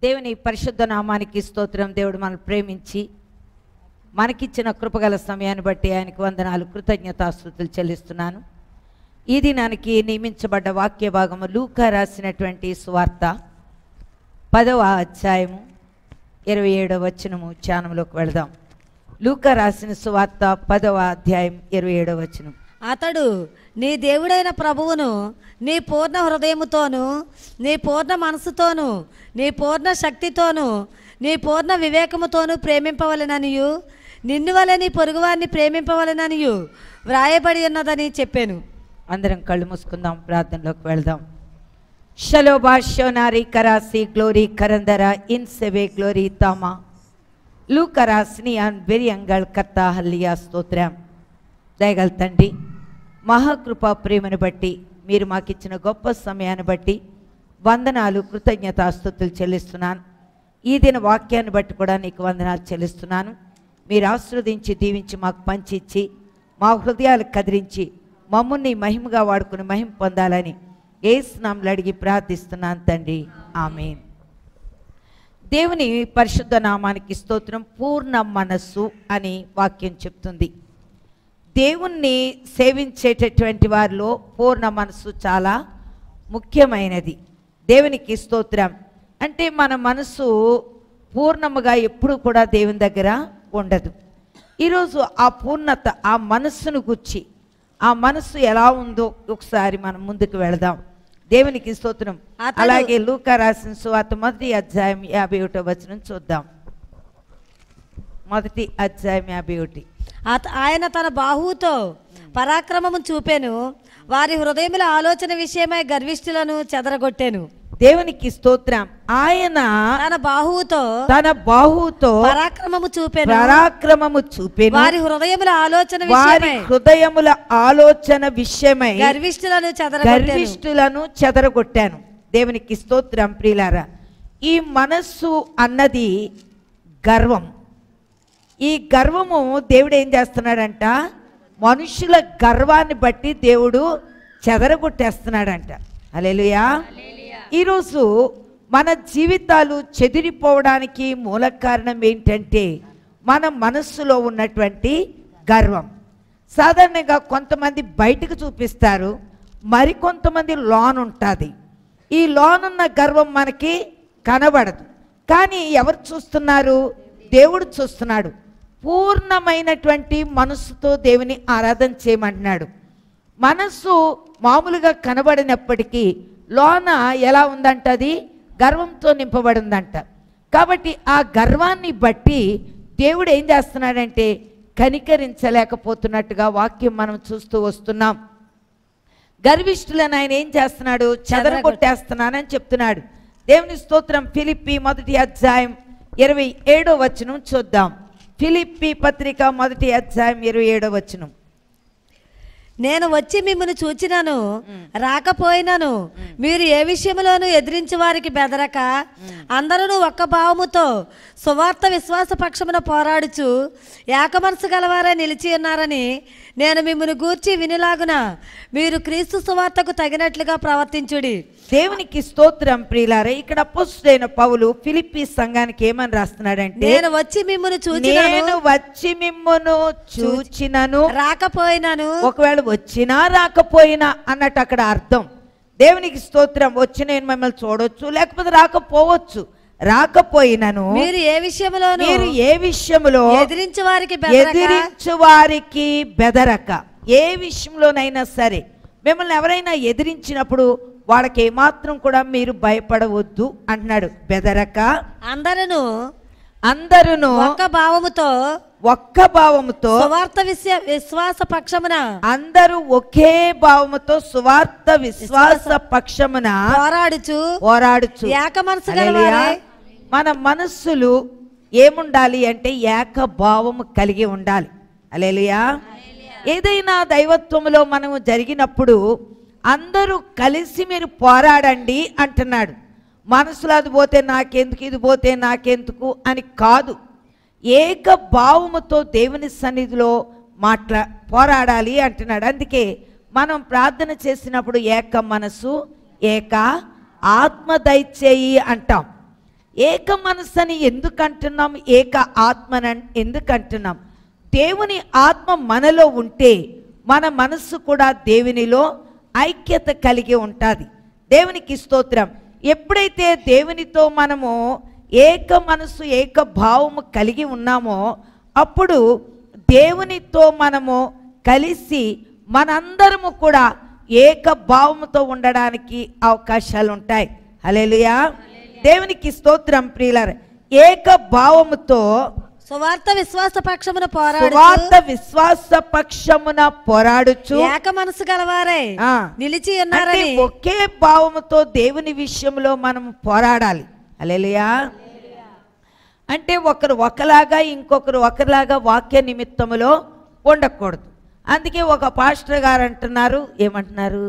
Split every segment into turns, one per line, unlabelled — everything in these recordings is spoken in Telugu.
దేవుని పరిశుద్ధ నామానికి స్తోత్రం దేవుడు మనల్ని ప్రేమించి మనకిచ్చిన కృపగల సమయాన్ని బట్టి ఆయనకు వందనాలు కృతజ్ఞతాస్తుతులు చెల్లిస్తున్నాను ఈ దినానికి నియమించబడ్డ వాక్య భాగము లూకా రాసినటువంటి సువార్త పదవ అధ్యాయము ఇరవై ఏడవ వచనము ధ్యానంలోకి వెళదాం లూకా రాసిన సువార్త పదవ అధ్యాయం ఇరవై ఏడవ వచనం
అతడు నీ దేవుడైన ప్రభువును నీ పూర్ణ హృదయముతోను నీ పూర్ణ మనసుతోను నీ పూర్ణ శక్తితోను నీ పూర్ణ వివేకముతోను ప్రేమింపవలెననియు నిన్ను వలె నీ పొరుగువారిని ప్రేమింపవలెననియు వ్రాయబడి ఉన్నదని చెప్పాను
అందరం కళ్ళు మూసుకుందాం ప్రార్థనలోకి వెళ్దాం షలోబా షోనారి కరాసి గ్లోరీ కరందర ఇన్ సెవే గ్లోరీ తామా లూకరాస్ని అన్ వెరియంగళ్ కర్త హల్లియా స్తోత్రం దయగల తండ్రి మహాకృపా ప్రేమను బట్టి మీరు మాకిచ్చిన గొప్ప సమయాన్ని బట్టి వందనాలు కృతజ్ఞతాస్తుతులు చెల్లిస్తున్నాను ఈ దిన వాక్యాన్ని బట్టి కూడా నీకు వందనాలు చెల్లిస్తున్నాను మీరు ఆస్వాదించి దీవించి మాకు పంచిచ్చి మా హృదయాలు కదిరించి మమ్మల్ని మహిమగా వాడుకుని మహిమ పొందాలని ఏసునాంలు అడిగి ప్రార్థిస్తున్నాను తండ్రి ఆమెన్ దేవుని పరిశుద్ధ నామానికి స్తోత్రం పూర్ణ మనస్సు అని వాక్యం చెప్తుంది దేవుణ్ణి సేవించేటటువంటి వారిలో పూర్ణ మనస్సు చాలా ముఖ్యమైనది దేవునికి స్తోత్రం అంటే మన మనసు పూర్ణముగా ఎప్పుడు కూడా దేవుని దగ్గర ఉండదు ఈరోజు ఆ పూర్ణత ఆ మనస్సును గుచ్చి ఆ మనస్సు ఎలా ఉందో ఒకసారి మనం ముందుకు వెళదాం దేవునికి స్తోత్రం
అతడు-
అలాగే లూకా రాసిన సువార్త మొదటి అధ్యాయం యాభై ఒకటో వచనం చూద్దాం మొదటి అధ్యాయం యాభై ఒకటి
అత ఆయన తన బాహువుతో పరాక్రమము చూపెను వారి హృదయముల ఆలోచన విషయమై గర్విష్ఠులను చెదరగొట్టెను
దేవునికి స్తోత్రం ఆయన
తన బాహువుతో
తన బాహువుతో
పరాక్రమము చూపెను
పరాక్రమము చూపెను
వారి హృదయముల ఆలోచన
వారి
విషయమై
హృదయముల ఆలోచన విషయమై
గర్విష్ఠులను చెదరగొట్టెను
గర్విష్ఠులను చెదరగొట్టాను దేవునికి స్తోత్రం ప్రియులారా ఈ మనస్సు అన్నది గర్వం ఈ గర్వము దేవుడు ఏం చేస్తున్నాడంట మనుషుల గర్వాన్ని బట్టి దేవుడు చెదరగొట్టేస్తున్నాడంట అలెలుయా ఈరోజు మన జీవితాలు చెదిరిపోవడానికి మూల కారణం ఏంటంటే మన మనస్సులో ఉన్నటువంటి గర్వం సాధారణంగా కొంతమంది బయటకు చూపిస్తారు మరికొంతమంది లోన్ ఉంటుంది ఈ లోన్ ఉన్న గర్వం మనకి కనబడదు కానీ ఎవరు చూస్తున్నారు దేవుడు చూస్తున్నాడు పూర్ణమైనటువంటి మనస్సుతో దేవుని ఆరాధన చేయమంటున్నాడు మనస్సు మామూలుగా కనబడినప్పటికీ లోన ఎలా ఉందంట అది గర్వంతో నింపబడిందంట కాబట్టి ఆ గర్వాన్ని బట్టి దేవుడు ఏం చేస్తున్నాడంటే కనికరించలేకపోతున్నట్టుగా వాక్యం మనం చూస్తూ వస్తున్నాం గర్విష్ఠులను ఆయన ఏం చేస్తున్నాడు చెదరగొట్టేస్తున్నానని చెప్తున్నాడు దేవుని స్తోత్రం ఫిలిప్పి మొదటి అధ్యాయం ఇరవై ఏడో వచనం చూద్దాం ఫిలిప్పి పత్రిక మొదటి అధ్యాయం ఇరవై ఏడో వచనం
నేను వచ్చి మిమ్మల్ని చూచినాను రాకపోయినాను మీరు ఏ విషయంలోనూ ఎదిరించి వారికి బెదరక అందరూ ఒక్క భావముతో సువార్త విశ్వాస పక్షమున పోరాడుచు ఏక మనసు గలవారే నిలిచి ఉన్నారని నేను మిమ్మల్ని గూర్చి వినిలాగున మీరు క్రీస్తు సువార్తకు తగినట్లుగా ప్రవర్తించుడి
దేవునికి స్తోత్రం ప్రియులారా ఇక్కడ అపోస్తుడైన పౌలు ఫిలిప్పి సంఘానికి ఏమని రాస్తున్నాడంటే
నేను వచ్చి మిమ్మల్ని చూచినాను
నేను వచ్చి మిమ్మును చూచినను
రాకపోయినాను
ఒకవేళ వచ్చినా రాకపోయినా అన్నట్టు అక్కడ అర్థం దేవునికి స్తోత్రం వచ్చి నేను మిమ్మల్ని చూడొచ్చు లేకపోతే రాకపోవచ్చు రాకపోయినను
మీరు ఏ విషయంలోనూ
మీరు ఏ విషయములో
ఎదిరించి వారికి బెదరక
ఎదిరించు వారికి బెదరక ఏ విషయంలోనైనా సరే మిమ్మల్ని ఎవరైనా ఎదిరించినప్పుడు వాళ్ళకి ఏమాత్రం కూడా మీరు భయపడవద్దు అంటున్నాడు బెదరక
అందరూ
అందరును
ఒక్క భావముతో
ఒక్క భావముతో
సువార్త విశ్వ విశ్వాస పక్షమున
అందరూ ఒకే భావముతో సువార్త విశ్వాస పక్షమున
పోరాడుచు
పోరాడుచు
ఏక మనసు
హల్లెలూయా.
గలవారై
మన మనస్సులు ఏముండాలి అంటే ఏక భావము కలిగి ఉండాలి అలేలుయా ఏదైనా దైవత్వములో మనము జరిగినప్పుడు అందరూ కలిసి మీరు పోరాడండి అంటున్నాడు మనసులో అది పోతే నాకెందుకు ఇది పోతే నాకెందుకు అని కాదు ఏక భావముతో దేవుని సన్నిధిలో మాట్లా పోరాడాలి అంటున్నాడు అందుకే మనం ప్రార్థన చేసినప్పుడు ఏక మనసు ఏక ఆత్మ దయచేయి అంటాం ఏక మనస్సని ఎందుకు అంటున్నాం ఏక ఆత్మని ఎందుకు అంటున్నాం దేవుని ఆత్మ మనలో ఉంటే మన మనస్సు కూడా దేవునిలో ఐక్యత కలిగి ఉంటుంది దేవునికి స్తోత్రం ఎప్పుడైతే దేవునితో మనము ఏక మనసు ఏక భావము కలిగి ఉన్నామో అప్పుడు దేవునితో మనము కలిసి మనందరము కూడా ఏక భావముతో ఉండడానికి అవకాశాలు ఉంటాయి హల్లెలూయా దేవునికి స్తోత్రం ప్రియులర్ ఏక భావముతో
సువార్త విశ్వాస పక్షమున పోరాడు
సువార్త విశ్వాస పక్షమున పోరాడుచు
ఏక మనసు గలవారే
ఆ.
నిలిచి
అంటే
ఉన్నారని
ఒకే భావముతో దేవుని విషయంలో మనం పోరాడాలి అలెలియా అంటే ఒకరు ఒకలాగా ఇంకొకరు ఒకరిలాగా వాక్య నిమిత్తములో ఉండకూడదు అందుకే ఒక పాస్టర్ గారు అంటున్నారు ఏమంటున్నారు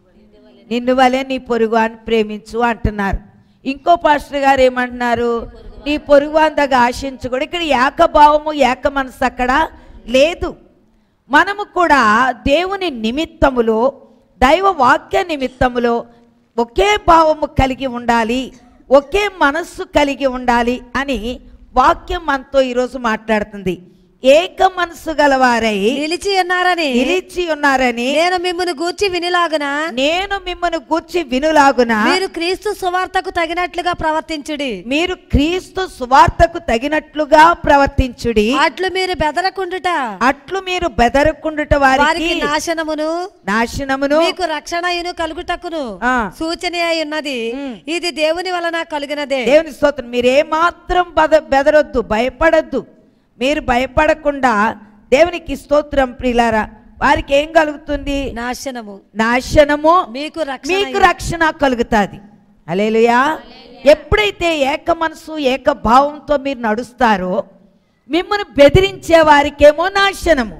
నిన్ను వలే నీ పొరుగు అని ప్రేమించు అంటున్నారు ఇంకో పాస్టర్ గారు ఏమంటున్నారు నీ పొరుగు అందగా ఆశించకూడదు ఇక్కడ ఏకభావము ఏక మనసు అక్కడ లేదు మనము కూడా దేవుని నిమిత్తములో దైవ వాక్య నిమిత్తములో ఒకే భావము కలిగి ఉండాలి ఒకే మనస్సు కలిగి ఉండాలి అని వాక్యం మనతో ఈరోజు మాట్లాడుతుంది ఏక మనస్సు గలవారై
నిలిచి ఉన్నారని
నిలిచి ఉన్నారని
నేను మిమ్మల్ని గూర్చి వినిలాగున
నేను మిమ్మల్ని గూర్చి వినులాగున
మీరు క్రీస్తు సువార్తకు తగినట్లుగా ప్రవర్తించుడి
మీరు క్రీస్తు సువార్తకు తగినట్లుగా ప్రవర్తించుడి
అట్లు మీరు బెదరకుండుట
అట్లు మీరు బెదరకుండుట
వారికి
వారికి
నాశనమును
నాశనమును
మీకు రక్షణయును కలుగుటకును
ఆ.
సూచన అయి ఉన్నది
ఉమ్.
ఇది దేవుని వలన కలిగినదే
దేవుని స్తోత్రం మీరు ఏమాత్రం బద బెదరొద్దు భయపడొద్దు మీరు భయపడకుండా దేవునికి స్తోత్రం ప్రియులారా వారికి ఏం కలుగుతుంది
నాశనము
నాశనము
మీకు రక్షణ
మీకు రక్షణ కలుగుతుంది అలేలుయా ఎప్పుడైతే ఏక మనసు ఏక భావంతో మీరు నడుస్తారో మిమ్మల్ని బెదిరించే వారికేమో నాశనము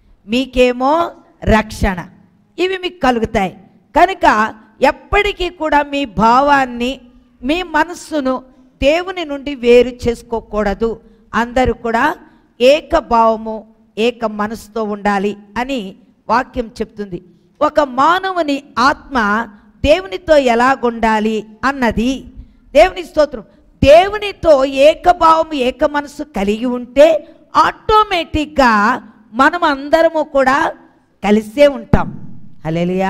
మీకేమో రక్షణ ఇవి మీకు కలుగుతాయి కనుక ఎప్పటికీ కూడా మీ భావాన్ని మీ మనస్సును దేవుని నుండి వేరు చేసుకోకూడదు అందరూ కూడా ఏక భావము ఏక మనసుతో ఉండాలి అని వాక్యం చెప్తుంది ఒక మానవుని ఆత్మ దేవునితో ఎలాగుండాలి అన్నది దేవుని స్తోత్రం దేవునితో ఏకభావం ఏక మనసు కలిగి ఉంటే ఆటోమేటిక్గా మనం అందరము కూడా కలిసే ఉంటాం అలేలుయా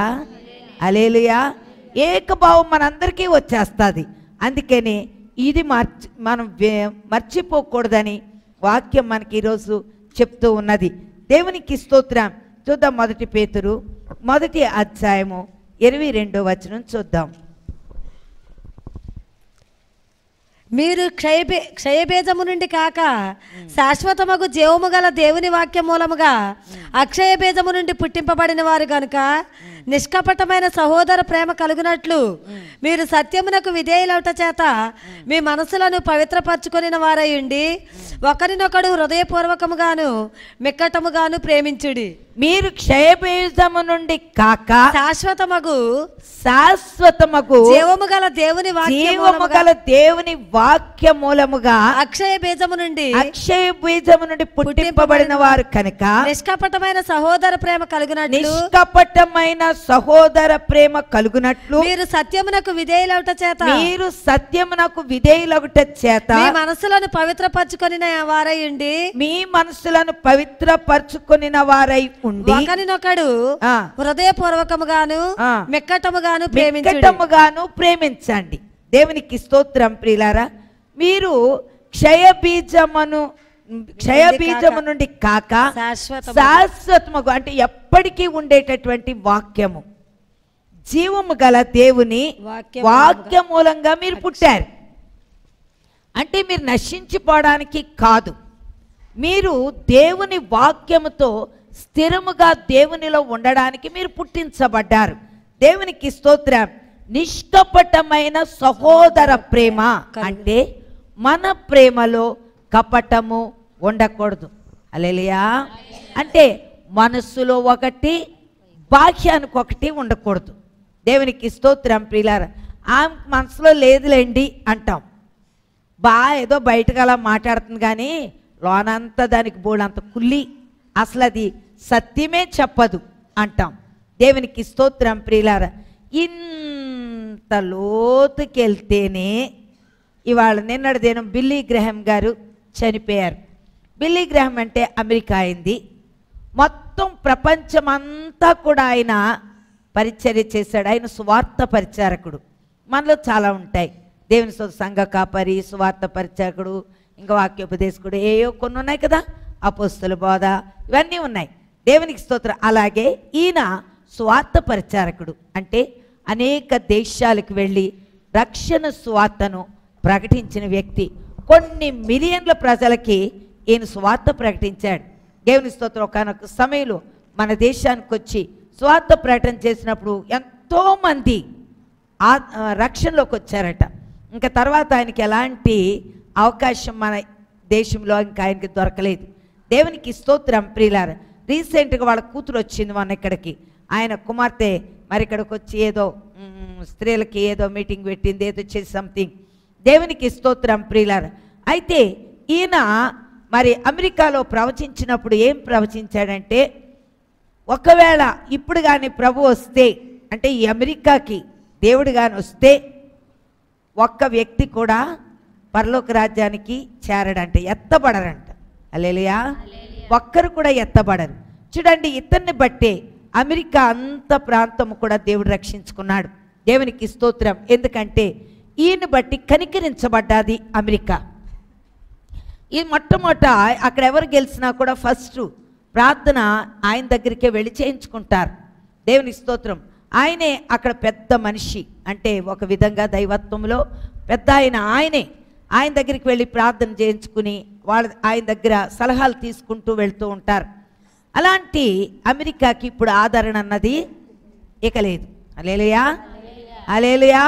అలేలుయా ఏకభావం మనందరికీ వచ్చేస్తుంది అందుకని ఇది మర్చి మనం వే- మర్చిపోకూడదని వాక్యం మనకి ఈరోజు చెప్తూ ఉన్నది దేవునికి స్తోత్రం చూద్దాం మొదటి పేతురు మొదటి అధ్యాయము ఇరవై రెండో వచనం చూద్దాం
మీరు క్షయబే క్షయబేజము నుండి కాక శాశ్వతమగు జీవము గల దేవుని వాక్య మూలముగా అక్షయ బీజము నుండి పుట్టింపబడిన వారు గనుక నిష్కపటమైన సహోదర ప్రేమ కలుగునట్లు మీరు సత్యమునకు విధేయులవుట చేత మీ మనసులను పవిత్రపరచుకొనిన వారై ఉండి ఒకరినొకడు హృదయపూర్వకముగాను మిక్కటముగాను ప్రేమించుడి
మీరు క్షయబీజము నుండి కాక
శాశ్వతమగు
శాశ్వతమగు
జీవము గల దేవుని వాక్య
జీవము
మూలముగా
గల దేవుని వాక్య మూలముగా
అక్షయ బీజము నుండి
అక్షయ బీజము నుండి పుట్టింపబడిన వారు కనుక
నిష్కపటమైన సహోదర ప్రేమ కలుగునట్లు
నిష్కపటమైన సహోదర ప్రేమ కలుగునట్లు
మీరు సత్యమునకు విధేయులవుట చేత
మీరు సత్యమునకు విధేయులగుట చేత
మీ మనసులను పవిత్రపరచుకొని వారై ఉండి
మీ మనసులను పవిత్రపరచుకొనిన వారై ఉండి
ఒకరినొకడు
ఆ.
హృదయపూర్వకముగాను
ఆ.
మెక్కటముగాను ప్రేమించుడి
మిక్కటముగాను ప్రేమించండి దేవునికి స్తోత్రం ప్రియులారా మీరు క్షయ బీజమును క్షయ బీజము నుండి కాక
శాశ్వతము.
శాశ్వతముగు అంటే ఎప్పటికీ ఉండేటటువంటి వాక్యము జీవము గల దేవుని
వాక్య
వాక్య మూలంగా మీరు పుట్టారు అంటే మీరు నశించిపోవడానికి కాదు మీరు దేవుని వాక్యముతో స్థిరముగా దేవునిలో ఉండడానికి మీరు పుట్టించబడ్డారు దేవునికి స్తోత్రం నిష్కపటమైన సహోదర ప్రేమ అంటే మన ప్రేమలో కపటము ఉండకూడదు అలెలియా అంటే మనస్సులో ఒకటి బాహ్యానికి ఒకటి ఉండకూడదు దేవునికి స్తోత్రం ప్రియులార ఆమె మనసులో లేదులేండి అంటాం బా ఏదో బయటకు అలా మాట్లాడుతుంది కానీ లోనంతా దానికి బోడంత కుల్లి అసలు అది సత్యమే చెప్పదు అంటాం దేవునికి స్తోత్రం ప్రియులార ఇంత లోతుకెళ్తేనే ఇవాళ నిన్నటి దినం బిల్లీ గ్రహం గారు చనిపోయారు బిల్లీ గ్రహం అంటే అమెరికా అయింది మొత్తం ప్రపంచమంతా కూడా ఆయన పరిచర్య చేశాడు ఆయన సువార్త పరిచారకుడు మనలో చాలా ఉంటాయి దేవుని స్తోత్ర సంఘ కాపరి సువార్త పరిచారకుడు ఇంకా వాక్యోపదేశకుడు ఏయో కొన్ని ఉన్నాయి కదా అపోస్తుల బోధ ఇవన్నీ ఉన్నాయి దేవునికి స్తోత్రం అలాగే ఈయన స్వార్థ పరిచారకుడు అంటే అనేక దేశాలకు వెళ్ళి రక్షణ స్వార్థను ప్రకటించిన వ్యక్తి కొన్ని మిలియన్ల ప్రజలకి ఈయన స్వార్థ ప్రకటించాడు దేవుని స్తోత్రం ఒకనొక సమయంలో మన దేశానికి వచ్చి స్వార్థ ప్రకటన చేసినప్పుడు ఎంతోమంది ఆ ఆ, రక్షణలోకి వచ్చారట ఇంకా తర్వాత ఆయనకి ఎలాంటి అవకాశం మన దేశంలో ఇంకా ఆయనకి దొరకలేదు దేవునికి స్తోత్రం ప్రియులార రీసెంట్గా వాళ్ళ కూతురు వచ్చింది మొన్న ఇక్కడికి ఆయన కుమార్తె మరి ఇక్కడికి వచ్చి ఏదో మ్, స్త్రీలకి ఏదో మీటింగ్ పెట్టింది ఏదో చేసి సంథింగ్ దేవునికి స్తోత్రం ప్రియులార అయితే ఈయన మరి అమెరికాలో ప్రవచించినప్పుడు ఏం ప్రవచించాడంటే ఒకవేళ ఇప్పుడు కానీ ప్రభు వస్తే అంటే ఈ అమెరికాకి దేవుడు కానీ వస్తే ఒక్క వ్యక్తి కూడా పరలోక రాజ్యానికి చేరడంట ఎత్తబడరంట అలేలియా ఒక్కరు కూడా ఎత్తబడరు చూడండి ఇతన్ని బట్టే అమెరికా అంత ప్రాంతం కూడా దేవుడు రక్షించుకున్నాడు దేవునికి స్తోత్రం ఎందుకంటే ఈయన బట్టి కనికరించబడ్డాది అమెరికా ఈ మొట్టమొదట అక్కడ ఎవరు గెలిచినా కూడా ఫస్ట్ ప్రార్థన ఆయన దగ్గరికే వెళ్ళి చేయించుకుంటారు దేవుని స్తోత్రం ఆయనే అక్కడ పెద్ద మనిషి అంటే ఒక విధంగా దైవత్వంలో పెద్ద ఆయన ఆయనే ఆయన దగ్గరికి వెళ్ళి ప్రార్థన చేయించుకుని వాళ్ళ ఆయన దగ్గర సలహాలు తీసుకుంటూ వెళ్తూ ఉంటారు అలాంటి అమెరికాకి ఇప్పుడు ఆదరణ అన్నది ఇక లేదు అలేలుయా అలేలుయా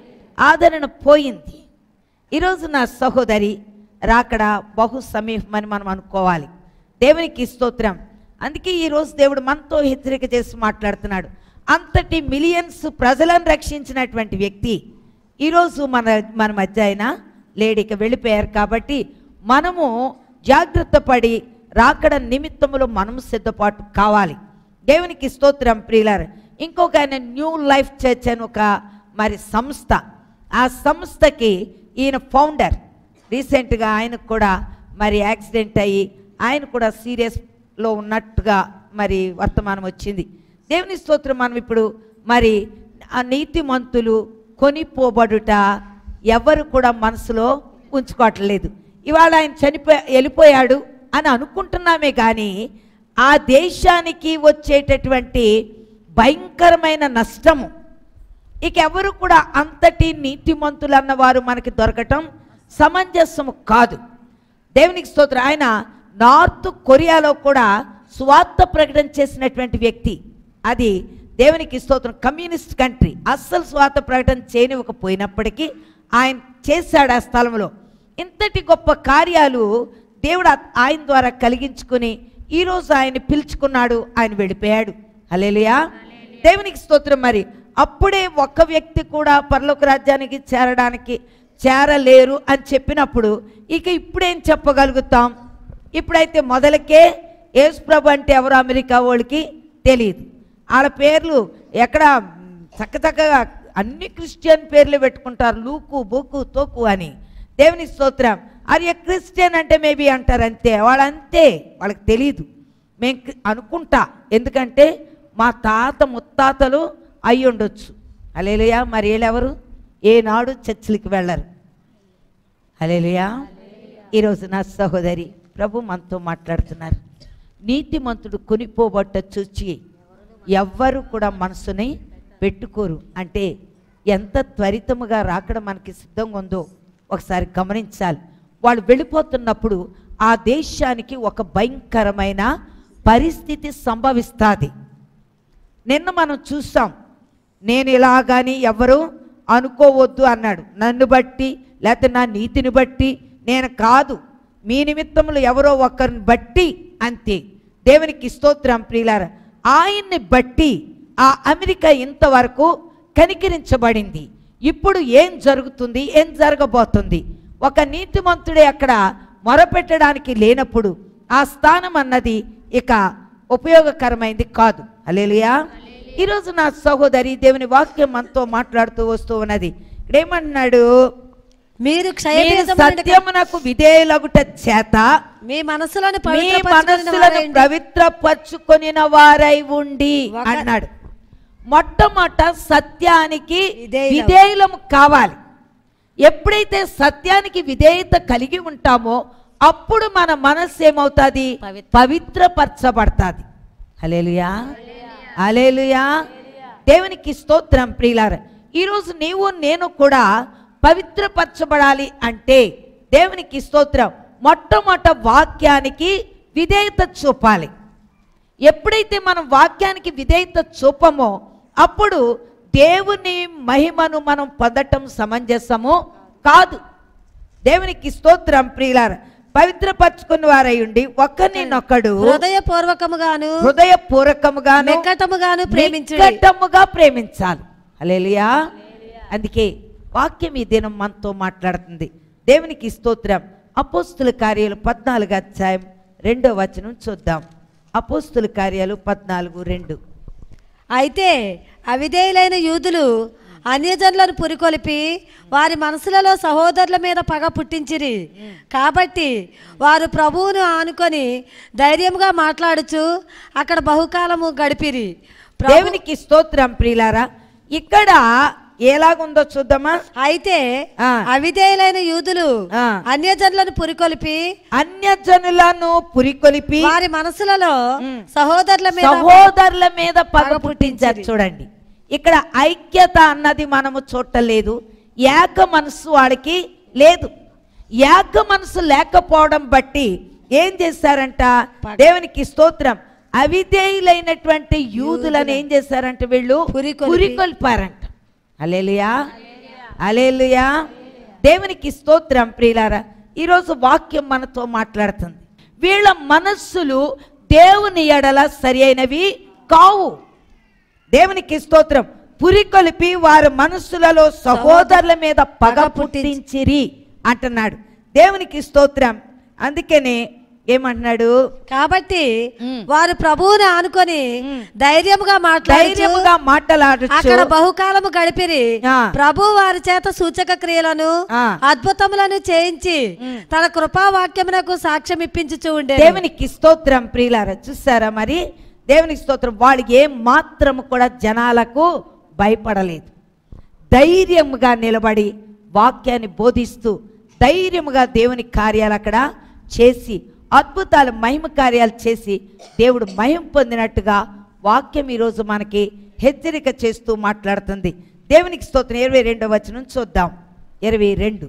ఆదరణ పోయింది ఈరోజు నా సహోదరి రాకడ బహు సమీపమని మనం అనుకోవాలి దేవునికి స్తోత్రం అందుకే ఈరోజు దేవుడు మనతో హెచ్చరిక చేసి మాట్లాడుతున్నాడు అంతటి మిలియన్స్ ప్రజలను రక్షించినటువంటి వ్యక్తి ఈరోజు మన మన మధ్య అయినా లేడిక వెళ్ళిపోయారు కాబట్టి మనము జాగ్రత్త పడి రాకడ నిమిత్తములో మనము సిద్ధపాటు కావాలి దేవునికి స్తోత్రం ప్రియులారు ఇంకొక ఆయన న్యూ లైఫ్ చర్చ్ అని ఒక మరి సంస్థ ఆ సంస్థకి ఈయన ఫౌండర్ రీసెంట్గా ఆయనకు కూడా మరి యాక్సిడెంట్ అయ్యి ఆయన కూడా సీరియస్లో ఉన్నట్టుగా మరి వర్తమానం వచ్చింది దేవుని స్తోత్రం మనం ఇప్పుడు మరి ఆ నీతిమంతులు కొనిపోబడుట ఎవరు కూడా మనసులో ఉంచుకోవట్లేదు ఇవాళ ఆయన చనిపోయి వెళ్ళిపోయాడు అని అనుకుంటున్నామే కానీ ఆ దేశానికి వచ్చేటటువంటి భయంకరమైన నష్టము ఇక ఎవరు కూడా అంతటి నీతిమంతులు అన్నవారు మనకి దొరకటం సమంజసము కాదు దేవునికి స్తోత్రం ఆయన నార్త్ కొరియాలో కూడా స్వార్థ ప్రకటన చేసినటువంటి వ్యక్తి అది దేవునికి స్తోత్రం కమ్యూనిస్ట్ కంట్రీ అస్సలు స్వార్థ ప్రకటన చేయనివ్వకపోయినప్పటికీ ఆయన చేశాడు ఆ స్థలంలో ఇంతటి గొప్ప కార్యాలు దేవుడు ఆ- ఆయన ద్వారా కలిగించుకుని ఈరోజు ఆయన పిలుచుకున్నాడు ఆయన వెళ్ళిపోయాడు హల్లెలూయా దేవునికి స్తోత్రం మరి అప్పుడే ఒక్క వ్యక్తి కూడా పరలోక రాజ్యానికి చేరడానికి చేరలేరు అని చెప్పినప్పుడు ఇక ఇప్పుడేం చెప్పగలుగుతాం ఇప్పుడైతే మొదలకే యేసు ప్రభు అంటే ఎవరు అమెరికా వాళ్ళకి తెలియదు వాళ్ళ పేర్లు ఎక్కడ చక్క చక్కగా అన్ని క్రిస్టియన్ పేర్లు పెట్టుకుంటారు లూకు బుక్కు తోకు అని దేవుని స్తోత్రం అరే క్రిస్టియన్ అంటే మేబీ అంటారు అంతే వాళ్ళు అంతే వాళ్ళకి తెలియదు మేము క్రి- అనుకుంటా ఎందుకంటే మా తాత ముత్తాతలు అయి ఉండొచ్చు అలేలుయా మరి వీళ్ళెవరు ఏనాడు చర్చిలకి వెళ్ళరు అలేలుయా ఈరోజు నా సహోదరి ప్రభు మనతో మాట్లాడుతున్నారు నీతిమంతుడు కొనిపోబట్ట చూచి ఎవ్వరు కూడా మనసుని పెట్టుకోరు అంటే ఎంత త్వరితముగా రాకడ మనకి సిద్ధంగా ఉందో ఒకసారి గమనించాలి వాళ్ళు వెళ్ళిపోతున్నప్పుడు ఆ దేశానికి ఒక భయంకరమైన పరిస్థితి సంభవిస్తుంది నిన్న మనం చూసాం నేను ఇలాగాని ఎవరు అనుకోవద్దు అన్నాడు నన్ను బట్టి లేకపోతే నా నీతిని బట్టి నేను కాదు మీ నిమిత్తములు ఎవరో ఒకరిని బట్టి అంతే దేవునికి స్తోత్రం ప్రియులార ఆయన్ని బట్టి ఆ అమెరికా ఇంతవరకు కనికరించబడింది ఇప్పుడు ఏం జరుగుతుంది ఏం జరగబోతుంది ఒక నీతిమంతుడే అక్కడ మొరపెట్టడానికి లేనప్పుడు ఆ స్థానం అన్నది ఇక ఉపయోగకరమైంది కాదు అలేలుయా ఈరోజు నా సహోదరి దేవుని వాక్యం మనతో మాట్లాడుతూ వస్తూ ఉన్నది ఇక్కడ ఏమన్నాడు
మీరు
మీరు
క్షయభేదములను
సత్యమునకు విధేయులగుట చేత
మీ మనసులను
మీ
పవిత్రపరచుకొనిన
మనస్సులను
వారైండి.
పవిత్రపరచుకొనిన వారై ఉండి
ఒక-
అన్నాడు మొట్టమొదట సత్యానికి
విధేయులం.
విధేయులము కావాలి ఎప్పుడైతే సత్యానికి విధేయత కలిగి ఉంటామో అప్పుడు మన మనస్సు ఏమవుతుంది
పవిత్ర-
పవిత్రపరచబడుతుంది హలేలుయా హలేలుయా దేవునికి స్తోత్రం ప్రియులార ఈరోజు నీవు నేను కూడా పవిత్రపరచబడాలి అంటే దేవునికి స్తోత్రం మొట్టమొదట వాక్యానికి విధేయత చూపాలి ఎప్పుడైతే మనం వాక్యానికి విధేయత చూపమో అప్పుడు దేవుని మహిమను మనం పొందటం సమంజసము కాదు దేవునికి స్తోత్రం ప్రియులార పవిత్రపరచుకున్న వారై ఉండి ఒకరినొకడు
హృదయపూర్వకముగాను
హృదయపూర్వకముగాను
నిక్కటముగాను ప్రేమించుడి
నిక్కటముగా ప్రేమించాలి హల్లెలూయా అందుకే వాక్యం ఈ దినం మనతో మాట్లాడుతుంది దేవునికి స్తోత్రం అపోస్తుల కార్యాలు పద్నాలుగు అధ్యాయం రెండో వచనం చూద్దాం అపోస్తుల కార్యాలు పద్నాలుగు రెండు
అయితే అవిధేయులైన యూదులు అన్యజనులను పురికొలిపి వారి మనసులలో సహోదరుల మీద పగ పుట్టించిరి కాబట్టి వారు ప్రభువును ఆనుకొని ధైర్యంగా మాట్లాడుచు అక్కడ బహుకాలము గడిపిరి ప్రభు-
దేవునికి స్తోత్రం ప్రియులారా ఇక్కడ ఎలాగుందో చూద్దామా
అయితే
ఆ.
అవిధేయులైన యూదులు
ఆ.
అన్యజనులను పురికొలిపి
అన్యజనులను పురికొలిపి
వారి మనసులలో
ఉమ్.
సహోదరుల మీద
సహోదరుల మీద పగ
పగ
పుట్టించారు
పుట్టించిరి.
చూడండి ఇక్కడ ఐక్యత అన్నది మనము చూడలేదు ఏక మనసు వాడికి లేదు ఏక మనసు లేకపోవడం బట్టి ఏం చేశారంట
పగ.
దేవునికి స్తోత్రం అవిధేయులైనటువంటి యూదులను ఏం చేశారంట వీళ్ళు
పురికొల్పి.
పురికొల్పారంట అలేలుయా అలేలుయా దేవునికి స్తోత్రం ప్రియులారా ఈరోజు వాక్యం మనతో మాట్లాడుతుంది వీళ్ళ మనస్సులు దేవుని ఎడల సరి అయినవి కావు దేవునికి స్తోత్రం పురికొలిపి వారి మనస్సులలో సహోదరుల మీద పగ
పగ పుట్టించి-
పుట్టించిరి అంటున్నాడు దేవునికి స్తోత్రం అందుకనే ఏమంటున్నాడు
కాబట్టి
ఉమ్.
వారు ప్రభువుని ఆనుకొని
ఉమ్.
ధైర్యముగా మాట్లాడి
ధైర్యముగా మాట్లాడచ్చు
అక్కడ బహుకాలము గడిపిరి
ఆ.
ప్రభు వారి చేత సూచక క్రియలను
ఆ.
అద్భుతములను చేయించి
ఉమ్.
తన కృపావాక్యమునకు సాక్ష్యం ఇప్పించుచూ ఉండే
దేవునికి స్తోత్రం ప్రియులారా చూసారా మరి దేవునికి స్తోత్రం వాళ్ళు ఏం మాత్రము కూడా జనాలకు భయపడలేదు ధైర్యముగా నిలబడి వాక్యాన్ని బోధిస్తూ ధైర్యముగా దేవుని కార్యాలు అక్కడ చేసి అద్భుతాలు మహిమ కార్యాలు చేసి దేవుడు మహిమ పొందినట్టుగా వాక్యం ఈరోజు మనకి హెచ్చరిక చేస్తూ మాట్లాడుతుంది దేవునికి స్తోత్రం ఇరవై రెండో వచనం చూద్దాం ఇరవై రెండు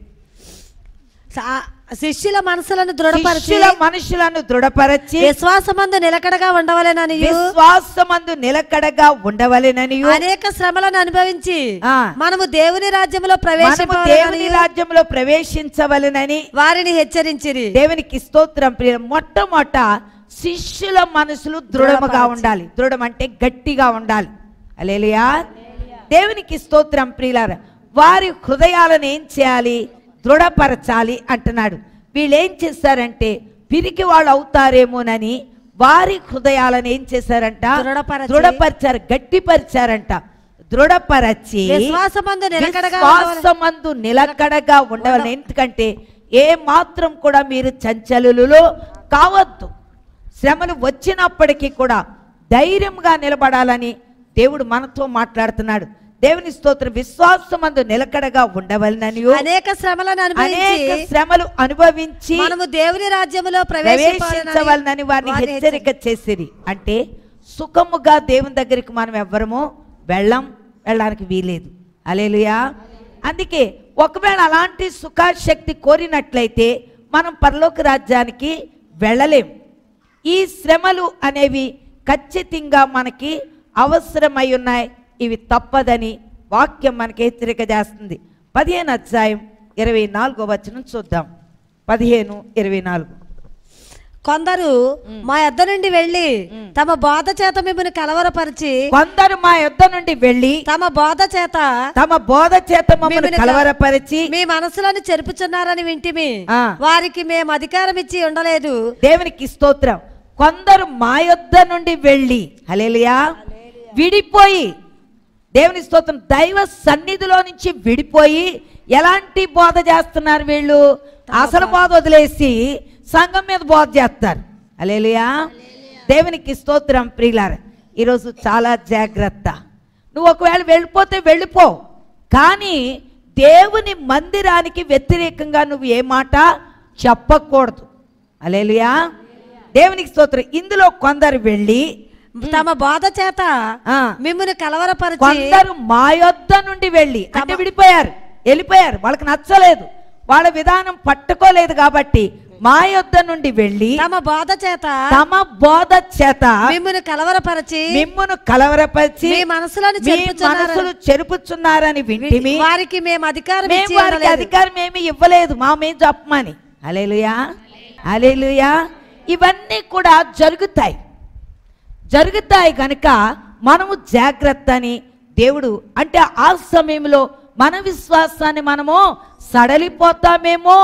సా- శిష్యుల మనసులను దృఢపరిచి
శిష్యుల మనుషులను దృఢపరచి
విశ్వాసమందు నిలకడగా ఉండవలెనని
విశ్వాసమందు నిలకడగా ఉండవలెనని
అనేక శ్రమలను అనుభవించి
ఆ.
మనము దేవుని రాజ్యములో
మనము దేవుని
ప్రవేశించవలెనని
రాజ్యంలో ప్రవేశించవలెనని
వారిని హెచ్చరించిరి
దేవునికి స్తోత్రం ప్రియ మొట్టమొదట శిష్యుల మనసులు దృఢముగా
దృఢపరచి.
ఉండాలి దృఢం అంటే గట్టిగా ఉండాలి అలేలియా దేవునికి స్తోత్రం ప్రియులార వారి హృదయాలను ఏం చేయాలి దృఢపరచాలి అంటున్నాడు వీళ్ళు ఏం చేశారంటే పిరికి వాళ్ళు అవుతారేమోనని వారి హృదయాలను ఏం చేశారంట
దృఢపరచి.
దృఢపరిచారు గట్టిపరిచారంట దృఢపరచి
విశ్వాసమందు నిలకడగా
విశ్వాసమందు నిలకడగా ఉండవాలి ఎందుకంటే ఏ మాత్రం కూడా మీరు చంచలులో కావద్దు శ్రమలు వచ్చినప్పటికీ కూడా ధైర్యంగా నిలబడాలని దేవుడు మనతో మాట్లాడుతున్నాడు దేవుని స్తోత్రం విశ్వాసమందు నిలకడగా ఉండవలనని
అనేక శ్రమలను
అనేక
అనుభవించి
శ్రమలు అనుభవించి
మనము దేవుని రాజ్యములో ప్రవేశించవలెనని
ప్రవేశించవాలని వారిని
వారిని
హెచ్చరిక చేసిరి అంటే సుఖముగా దేవుని దగ్గరికి మనం ఎవ్వరము వెళ్ళం వెళ్ళడానికి వీలేదు అలేలుయా అందుకే ఒకవేళ అలాంటి సుఖాశక్తి కోరినట్లయితే మనం పరలోక రాజ్యానికి వెళ్ళలేం ఈ శ్రమలు అనేవి ఖచ్చితంగా మనకి అవసరమై ఉన్నాయి ఇవి తప్పదని వాక్యం మనకి హెచ్చరిక చేస్తుంది పదిహేను అధ్యాయం ఇరవై నాలుగో వచనం చూద్దాం పదిహేను ఇరవై నాలుగు
కొందరు మా యొద్ద నుండి వెళ్ళి తమ బోధ చేత మిమ్మల్ని కలవరపరిచి
కొందరు మా యొద్ద నుండి వెళ్ళి
తమ బోధ చేత
తమ బోధ చేత మమ్మల్ని
మిమ్మల్ని
కలవరపరిచి
మీ మనసులను చెరుపుచున్నారని వింటిమి
ఆ.
వారికి మేము అధికారం ఇచ్చి ఉండలేదు
దేవునికి స్తోత్రం కొందరు మా యొద్ద నుండి వెళ్ళి హలేలియా విడిపోయి దేవుని స్తోత్రం దైవ సన్నిధిలో నుంచి విడిపోయి ఎలాంటి బోధ చేస్తున్నారు వీళ్ళు అసలు బోధ వదిలేసి సంఘం మీద బోధ చేస్తారు అలేలుయా దేవునికి స్తోత్రం ప్రియులార ఈరోజు చాలా జాగ్రత్త నువ్వు ఒకవేళ వెళ్ళిపోతే వెళ్ళిపో కానీ దేవుని మందిరానికి వ్యతిరేకంగా నువ్వు ఏ మాట చెప్పకూడదు అలేలుయా దేవునికి స్తోత్రం ఇందులో కొందరు వెళ్ళి
తమ బోధ చేత
ఆ,
మిమ్మల్ని కలవరపరిచి
కొందరు మా యొద్ద నుండి వెళ్ళి అంటే విడిపోయారు వెళ్ళిపోయారు వాళ్ళకి నచ్చలేదు వాళ్ళ విధానం పట్టుకోలేదు కాబట్టి మా యొద్ద నుండి వెళ్ళి
తమ బోధ చేత
తమ బోధ చేత
మిమ్మల్ని కలవరపరిచి
మిమ్మును కలవరపరిచి
మీ మనసులను
మీ
చెరుపుచున్నారు.
మనసులు చెరుపుచున్నారని వింటిమి
వారికి మేము అధికారం
మేము
ఇచ్చి
వారికి
ఉండలేదు.
అధికారం ఏమి ఇవ్వలేదు మా మేము చెప్పమని అలేలుయా అలేలుయా ఇవన్నీ కూడా జరుగుతాయి జరుగుతాయి కనుక మనము జాగ్రత్త అని దేవుడు అంటే ఆ సమయంలో మన విశ్వాసాన్ని మనము సడలిపోతామేమో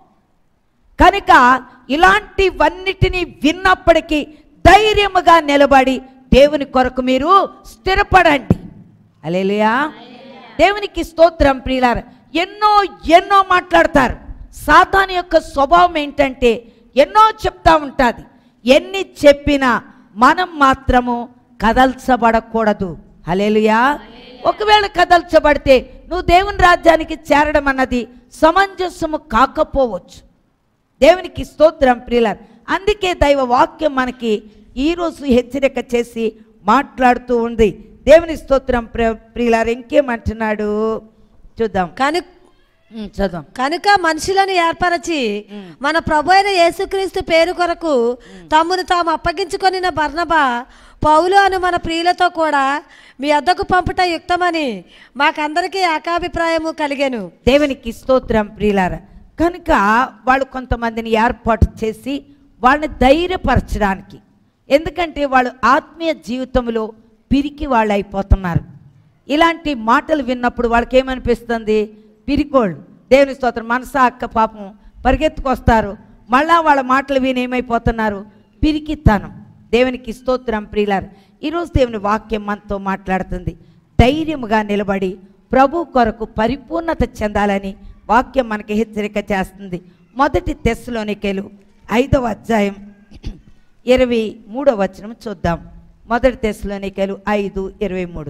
కనుక ఇలాంటివన్నిటినీ విన్నప్పటికీ ధైర్యముగా నిలబడి దేవుని కొరకు మీరు స్థిరపడండి అలేలుయా దేవునికి స్తోత్రం ప్రియులార ఎన్నో ఎన్నో మాట్లాడతారు సాతాను యొక్క స్వభావం ఏంటంటే ఎన్నో చెప్తా ఉంటుంది ఎన్ని చెప్పినా మనం మాత్రము కదల్చబడకూడదు హలేలుయా ఒకవేళ కదల్చబడితే నువ్వు దేవుని రాజ్యానికి చేరడం అన్నది సమంజసము కాకపోవచ్చు దేవునికి స్తోత్రం ప్రియులార్ అందుకే దైవ వాక్యం మనకి ఈరోజు హెచ్చరిక చేసి మాట్లాడుతూ ఉంది దేవుని స్తోత్రం ప్రి- ప్రియులార్ ఇంకేమంటున్నాడు చూద్దాం
కను
ఉమ్, చదుదాం
కనుక మనుషులను ఏర్పరచి
ఉమ్.
మన ప్రభు అయిన యేసుక్రీస్తు పేరు కొరకు తమ్మును తాము అప్పగించుకొనిన బర్నబా పౌలు అను మన ప్రియులతో కూడా మీ అద్దకు పంపుట యుక్తమని మాకందరికీ ఏకాభిప్రాయము కలిగెను
దేవునికి స్తోత్రం ప్రియులార కనుక వాళ్ళు కొంతమందిని ఏర్పాటు చేసి వాళ్ళని ధైర్యపరచడానికి ఎందుకంటే వాళ్ళు ఆత్మీయ జీవితంలో పిరికి వాళ్ళు అయిపోతున్నారు ఇలాంటి మాటలు విన్నప్పుడు వాళ్ళకి ఏమనిపిస్తుంది పిరికోళ్ళు దేవుని స్తోత్రం మనసా అక్క పాపం పరిగెత్తుకొస్తారు మళ్ళా వాళ్ళ మాటలు విని ఏమైపోతున్నారు పిరికితనం దేవునికి స్తోత్రం ప్రియులారు ఈరోజు దేవుని వాక్యం మనతో మాట్లాడుతుంది ధైర్యముగా నిలబడి ప్రభు కొరకు పరిపూర్ణత చెందాలని వాక్యం మనకి హెచ్చరిక చేస్తుంది మొదటి తెస్సులోనికెలు ఐదవ అధ్యాయం ఇరవై మూడవ వచనం చూద్దాం మొదటి తెస్సులోనికెలు ఐదు ఇరవై మూడు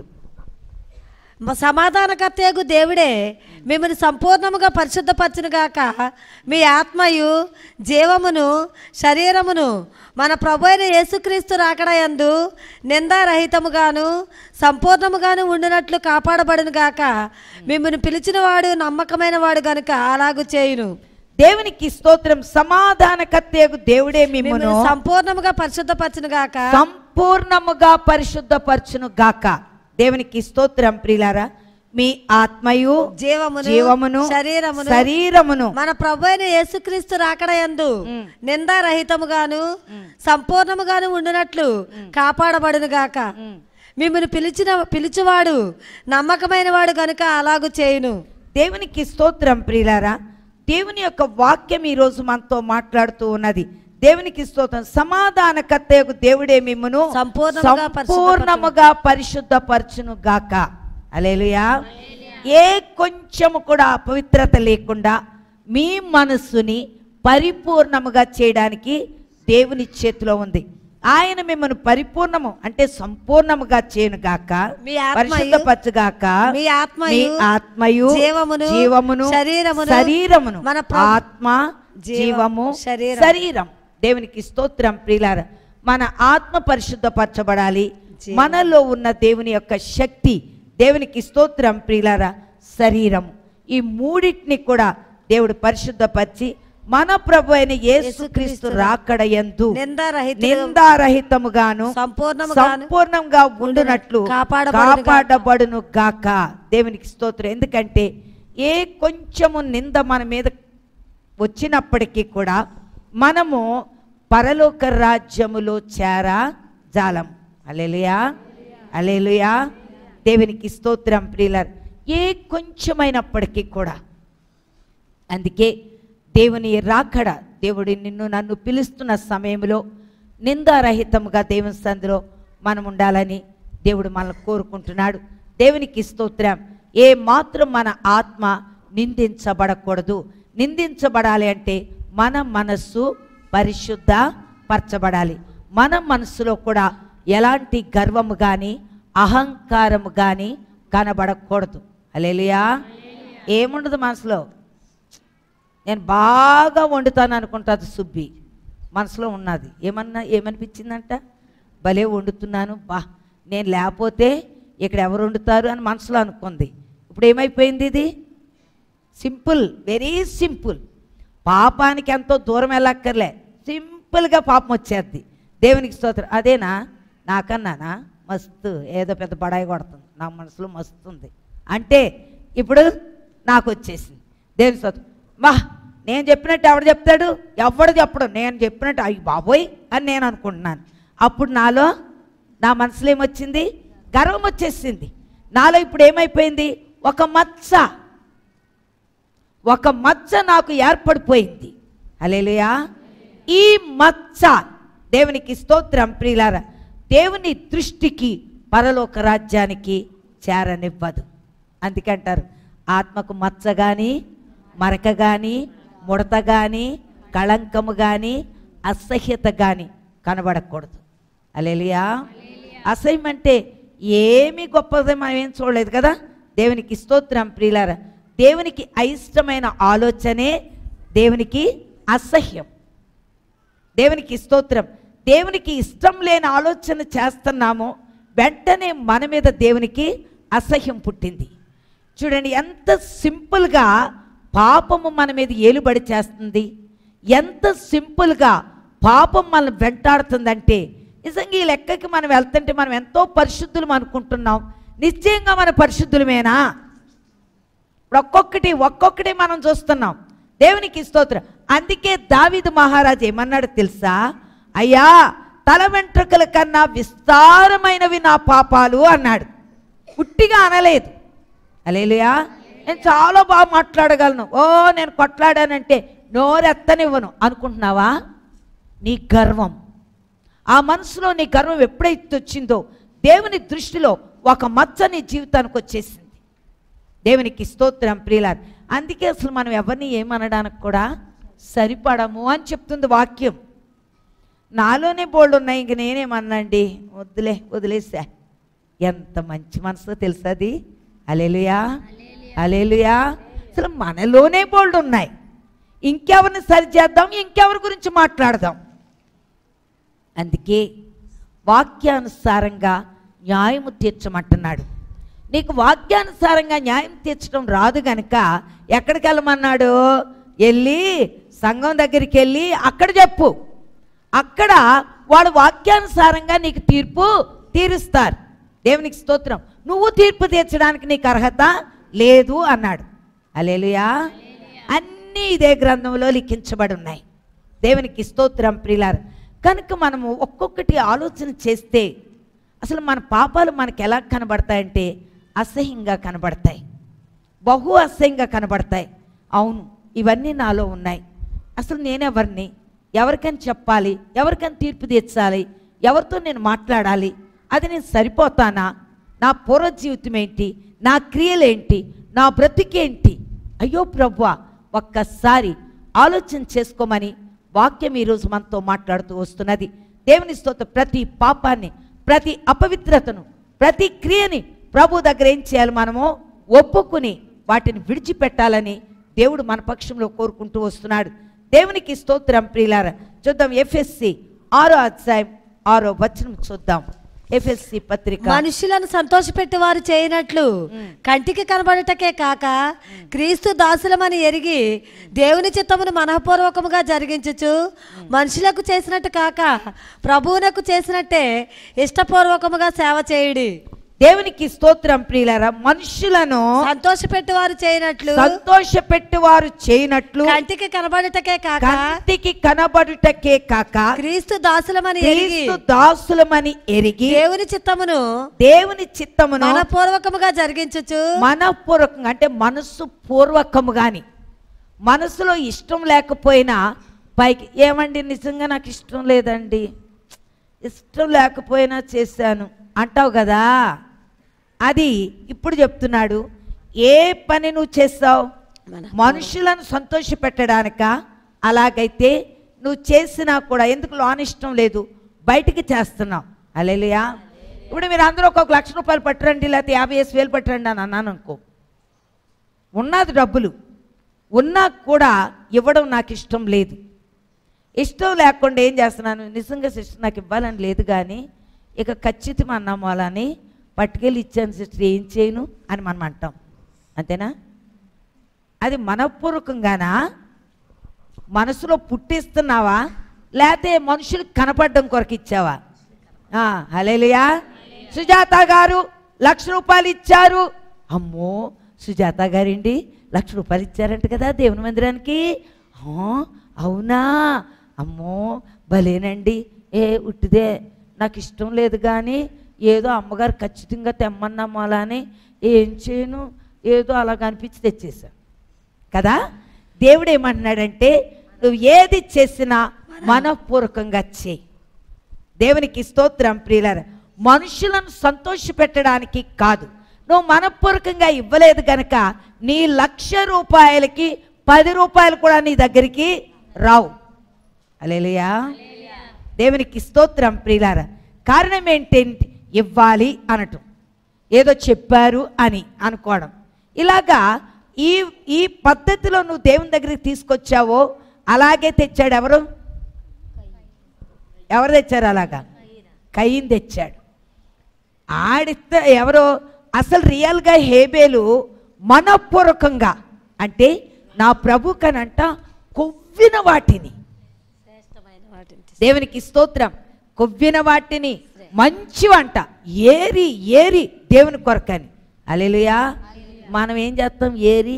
మ- సమాధానకర్తయగు దేవుడే మిమ్మల్ని సంపూర్ణముగా పరిశుద్ధపరచును గాక మీ ఆత్మయు జీవమును శరీరమును మన ప్రభు అయిన యేసుక్రీస్తు రాకడయందు నిందారహితముగాను సంపూర్ణముగాను ఉండినట్లు కాపాడబడును గాక మిమ్మల్ని పిలిచిన వాడు నమ్మకమైన వాడు గనుక అలాగు చేయును
దేవునికి స్తోత్రం సమాధానకర్తయగు దేవుడే మిమ్మును
మిమ్మల్ని సంపూర్ణముగా పరిశుద్ధపరచును గాక
సంపూర్ణముగా పరిశుద్ధపరచును గాక దేవునికి స్తోత్రం ప్రియులారా మీ ఆత్మయు
జీవమును
జీవమును
శరీరమును
శరీరమును
మన ప్రభు అయిన యేసుక్రీస్తు రాకడయందు
మ్.
నిందారహితముగాను సంపూర్ణముగాను ఉండినట్లు కాపాడబడును గాక
మ్.
మిమ్మల్ని పిలిచిన పిలిచివాడు నమ్మకమైన వాడు గనుక అలాగు చేయును
దేవునికి స్తోత్రం ప్రియులారా దేవుని యొక్క వాక్యం ఈరోజు మనతో మాట్లాడుతూ ఉన్నది దేవునికి స్తోత్రం సమాధానకర్తయకు దేవుడే మిమ్మును
సంపూర్ణముగా
సంపూర్ణముగా పరిశుద్ధపరచును గాక అలేలుయా ఏ కొంచెము కూడా అపవిత్రత లేకుండా మీ మనస్సుని పరిపూర్ణముగా చేయడానికి దేవుని చేతిలో ఉంది ఆయన మిమ్మల్ని పరిపూర్ణము అంటే సంపూర్ణముగా చేయను గాక
మీ ఆత్మయు-
పరిశుద్ధపరచుగాక
మీ ఆత్మయు,
మీ ఆత్మయు
జీవమును,
జీవమును
శరీరమును,
శరీరమును
మన ప్ర-
ఆత్మ
జీవం,
జీవము
శరీరం.
శరీరం దేవునికి స్తోత్రం ప్రియులార మన ఆత్మ పరిశుద్ధపరచబడాలి
జీవం.
మనలో ఉన్న దేవుని యొక్క శక్తి దేవునికి స్తోత్రం ప్రియులార శరీరం ఈ మూడింటిని కూడా దేవుడు పరిశుద్ధపరిచి మన ప్రభు అయిన యేసుక్రీస్తు
యేసుక్రీస్తు
రాకడ యందు
నిందారహిత
నిందారహితముగాను
సంపూర్ణముగాను
సంపూర్ణంగా ఉండునట్లు
కాపాడబడును గాక.
కాపాడబడును గాక దేవునికి స్తోత్రం ఎందుకంటే ఏ కొంచెము నింద మన మీద వచ్చినప్పటికీ కూడా మనము పరలోక రాజ్యములో చేరా జాలం అలెలుయా అలెలుయా దేవునికి స్తోత్రం ప్రియులర్ ఏ కొంచెమైనప్పటికీ కూడా అందుకే దేవుని రాకడ దేవుడు నిన్ను నన్ను పిలుస్తున్న సమయంలో నిందారహితముగా దేవుని సందులో మనం ఉండాలని దేవుడు మనల్ని కోరుకుంటున్నాడు దేవునికి స్తోత్రం ఏ మాత్రం మన ఆత్మ నిందించబడకూడదు నిందించబడాలి అంటే మన మనస్సు పరిశుద్ధ పరచబడాలి మన మనస్సులో కూడా ఎలాంటి గర్వము కానీ అహంకారము కానీ కనబడకూడదు అలేలుయా ఏముండదు మనసులో నేను బాగా వండుతాను అనుకుంటుంది సుబ్బి మనసులో ఉన్నది ఏమన్నా ఏమనిపించిందంట భలే వండుతున్నాను బా నేను లేకపోతే ఇక్కడ ఎవరు వండుతారు అని మనసులో అనుకుంది ఇప్పుడు ఏమైపోయింది ఇది సింపుల్ వెరీ సింపుల్ పాపానికి ఎంతో దూరం వెళ్ళక్కర్లే సింపుల్గా పాపం వచ్చేద్ది దేవునికి స్తోత్రం అదేనా నాకన్నానా మస్తు ఏదో పెద్ద బడాయి కొడుతుంది నా మనసులో మస్తు ఉంది అంటే ఇప్పుడు నాకు వచ్చేసింది దేవుని స్తోత్రం వా నేను చెప్పినట్టు ఎవడు చెప్తాడు ఎవడు చెప్పడు నేను చెప్పినట్టు అయ్యి బాబోయ్ అని నేను అనుకుంటున్నాను అప్పుడు నాలో నా మనసులో ఏమొచ్చింది గర్వం వచ్చేసింది నాలో ఇప్పుడు ఏమైపోయింది ఒక మచ్చ ఒక మచ్చ నాకు ఏర్పడిపోయింది అలేలుయా ఈ మచ్చ దేవునికి స్తోత్రం ప్రియులారా దేవుని దృష్టికి పరలోక రాజ్యానికి చేరనివ్వదు అందుకంటారు ఆత్మకు మచ్చ కానీ మరక కానీ ముడత కానీ కళంకము కానీ అసహ్యత కానీ కనబడకూడదు అలేలియా అసహ్యం అంటే ఏమి గొప్పది మనం ఏం చూడలేదు కదా దేవునికి స్తోత్రం ప్రియులారా దేవునికి అయిష్టమైన ఆలోచనే దేవునికి అసహ్యం దేవునికి స్తోత్రం దేవునికి ఇష్టం లేని ఆలోచన చేస్తున్నామో వెంటనే మన మీద దేవునికి అసహ్యం పుట్టింది చూడండి ఎంత సింపుల్గా పాపము మన మీద ఏలుబడి చేస్తుంది ఎంత సింపుల్గా పాపం మనం వెంటాడుతుందంటే నిజంగా ఈ లెక్కకి మనం వెళ్తుంటే మనం ఎంతో పరిశుద్ధులం అనుకుంటున్నాం నిశ్చయంగా మన పరిశుద్ధులమేనా ఇప్పుడు ఒక్కొక్కటి ఒక్కొక్కటి మనం చూస్తున్నాం దేవునికి స్తోత్రం అందుకే దావిదు మహారాజు ఏమన్నాడు తెలుసా అయ్యా తల వెంట్రుకల కన్నా విస్తారమైనవి నా పాపాలు అన్నాడు పుట్టిగా అనలేదు అలేలుయా నేను చాలా బాగా మాట్లాడగలను ఓ నేను కొట్లాడానంటే నోరెత్తనివ్వను అనుకుంటున్నావా నీ గర్వం ఆ మనసులో నీ గర్వం ఎప్పుడైతే వచ్చిందో దేవుని దృష్టిలో ఒక మచ్చ నీ జీవితానికి వచ్చేసింది దేవునికి స్తోత్రం ప్రియులార్ అందుకే అసలు మనం ఎవరిని ఏమనడానికి కూడా సరిపడము అని చెప్తుంది వాక్యం నాలోనే బోల్డ్ ఉన్నాయి ఇంక నేనేమన్నాండి వద్దులే వదిలేసా ఎంత మంచి మనసు తెలుసా అది అలేలుయా అలేలుయా అసలు మనలోనే బోల్డ్ ఉన్నాయి ఇంకెవరిని సరి చేద్దాం ఇంకెవరి గురించి మాట్లాడదాం అందుకే వాక్యానుసారంగా న్యాయము తీర్చమంటున్నాడు నీకు వాక్యానుసారంగా న్యాయం తీర్చడం రాదు గనుక ఎక్కడికి వెళ్ళమన్నాడు వెళ్ళి సంఘం దగ్గరికి వెళ్ళి అక్కడ చెప్పు అక్కడ వాడు వాక్యానుసారంగా నీకు తీర్పు తీరుస్తారు దేవునికి స్తోత్రం నువ్వు తీర్పు తీర్చడానికి నీకు అర్హత లేదు అన్నాడు అలేలుయా అన్నీ ఇదే గ్రంథంలో లిఖించబడి ఉన్నాయి దేవునికి స్తోత్రం ప్రిలార్ కనుక మనము ఒక్కొక్కటి ఆలోచన చేస్తే అసలు మన పాపాలు మనకు ఎలా కనబడతాయంటే అసహ్యంగా కనబడతాయి బహు అసహ్యంగా కనబడతాయి అవును ఇవన్నీ నాలో ఉన్నాయి అసలు నేనెవరిని ఎవరికని చెప్పాలి ఎవరికని తీర్పు తీర్చాలి ఎవరితో నేను మాట్లాడాలి అది నేను సరిపోతానా నా పూర్వ జీవితం ఏంటి నా క్రియలేంటి నా బ్రతికేంటి అయ్యో ప్రభువా ఒక్కసారి ఆలోచన చేసుకోమని వాక్యం ఈరోజు మనతో మాట్లాడుతూ వస్తున్నది దేవుని స్తోత్ర ప్రతి పాపాన్ని ప్రతి అపవిత్రతను ప్రతి క్రియని ప్రభు దగ్గర ఏం చేయాలి మనము ఒప్పుకుని వాటిని విడిచిపెట్టాలని దేవుడు మన పక్షంలో కోరుకుంటూ వస్తున్నాడు దేవునికి స్తోత్రం ప్రియులార చూద్దాం ఎఫ్ఎస్సి ఆరో అధ్యాయం ఆరో వచనం చూద్దాం ఎఫ్ఎస్సి పత్రిక
మనుషులను సంతోషపెట్టి వారు చేయనట్లు కంటికి కనబడటకే కాక క్రీస్తు దాసులమని ఎరిగి దేవుని చిత్తమును మనఃపూర్వకముగా జరిగించుచు మనుషులకు చేసినట్టు కాక ప్రభువునకు చేసినట్టే ఇష్టపూర్వకముగా సేవ చేయుడి
దేవునికి స్తోత్రం ప్రియులారా మనుషులను
సంతోషపెట్టి వారు చేయనట్లు
సంతోషపెట్టి వారు చేయనట్లు
కంటికి కనబడటకే కాక
కంటికి కనబడుటకే కాక
క్రీస్తు దాసులమని ఎరిగి
క్రీస్తు దాసులమని ఎరిగి
దేవుని చిత్తమును
దేవుని చిత్తమును
మనపూర్వకముగా జరిగించుచు
మనపూర్వకంగా అంటే మనస్సు పూర్వకము గాని మనసులో ఇష్టం లేకపోయినా పైకి ఏమండి నిజంగా నాకు ఇష్టం లేదండి ఇష్టం లేకపోయినా చేశాను అంటావు కదా అది ఇప్పుడు చెప్తున్నాడు ఏ పని నువ్వు చేస్తావు
మన
మనుషులను సంతోషపెట్టడానిక అలాగైతే నువ్వు చేసినా కూడా ఎందుకు లోన్ ఇష్టం లేదు బయటికి చేస్తున్నావు అలేలియా ఇప్పుడు మీరు అందరూ ఒక్కొక్క లక్ష రూపాయలు పట్టరండి లేకపోతే యాభై వేసి వేలు పట్టరండి అని అన్నాను అనుకో ఉన్నది డబ్బులు ఉన్నా కూడా ఇవ్వడం నాకు ఇష్టం లేదు ఇష్టం లేకుండా ఏం చేస్తున్నాను నిజంగా సిస్టర్ నాకు ఇవ్వాలని లేదు కానీ ఇక ఖచ్చితం అన్నమాలని పట్టుకెళ్ళి ఇచ్చాను సిస్టర్ ఏం చేయను అని మనం అంటాం అంతేనా అది మనపూర్వకంగానా మనసులో పుట్టిస్తున్నావా లేకపోతే మనుషులకు కనపడడం కొరకు ఇచ్చావా హలేలియా సుజాత గారు లక్ష రూపాయలు ఇచ్చారు అమ్మో సుజాత గారండి లక్ష రూపాయలు ఇచ్చారంట కదా దేవుని మందిరానికి ఆ, అవునా అమ్మో భలేనండి ఏ ఉట్టిదే నాకు ఇష్టం లేదు కానీ ఏదో అమ్మగారు ఖచ్చితంగా తెమ్మన్నాము అలా అని ఏం చేయను ఏదో అలాగ అనిపించి తెచ్చేసాను కదా దేవుడు ఏమంటున్నాడంటే నువ్వు ఏది చేసినా మనపూర్వకంగా చేయి దేవునికి స్తోత్రం ప్రియులార మనుషులను సంతోషపెట్టడానికి కాదు నువ్వు మనపూర్వకంగా ఇవ్వలేదు గనక నీ లక్ష రూపాయలకి పది రూపాయలు కూడా నీ దగ్గరికి రావు అలేలుయా దేవునికి స్తోత్రం ప్రియులార కారణం ఏంటంటే ఇవ్వాలి అనటం ఏదో చెప్పారు అని అనుకోవడం ఇలాగా ఈ ఈ పద్ధతిలో నువ్వు దేవుని దగ్గరికి తీసుకొచ్చావో అలాగే తెచ్చాడు ఎవరు ఎవరు తెచ్చారు అలాగా కయ్యం తెచ్చాడు ఆడితే ఎవరో అసలు రియల్గా హేబేలు మనపూర్వకంగా అంటే నా ప్రభు కనంట కొవ్విన వాటిని
శ్రేష్టమైన వాటిని
దేవునికి స్తోత్రం కొవ్విన వాటిని మంచి వంట ఏరి ఏరి దేవుని కొరకని అలెలుయా మనం ఏం చేస్తాం ఏరి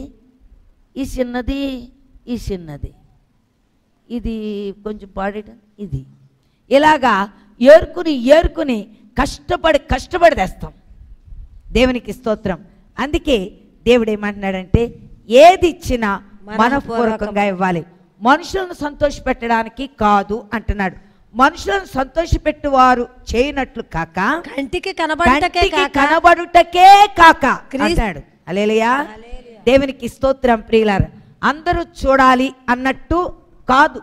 ఈ చిన్నది ఈ చిన్నది ఇది కొంచెం పాడేయటం ఇది ఇలాగా ఏరుకుని ఏరుకుని కష్టపడి కష్టపడి తెస్తాం దేవునికి స్తోత్రం అందుకే దేవుడు ఏమంటున్నాడంటే ఏది ఇచ్చినా మనపూర్వకంగా ఇవ్వాలి మనుషులను సంతోషపెట్టడానికి కాదు అంటున్నాడు మనుషులను సంతోషపెట్టువారు చేయనట్లు కాక
కంటికి కనబడటకే
కంటికి
కాక
కనబడుటకే కాక
క్రీస్తు-
అంటాడు అలేలియా దేవునికి స్తోత్రం ప్రియులార అందరూ చూడాలి అన్నట్టు కాదు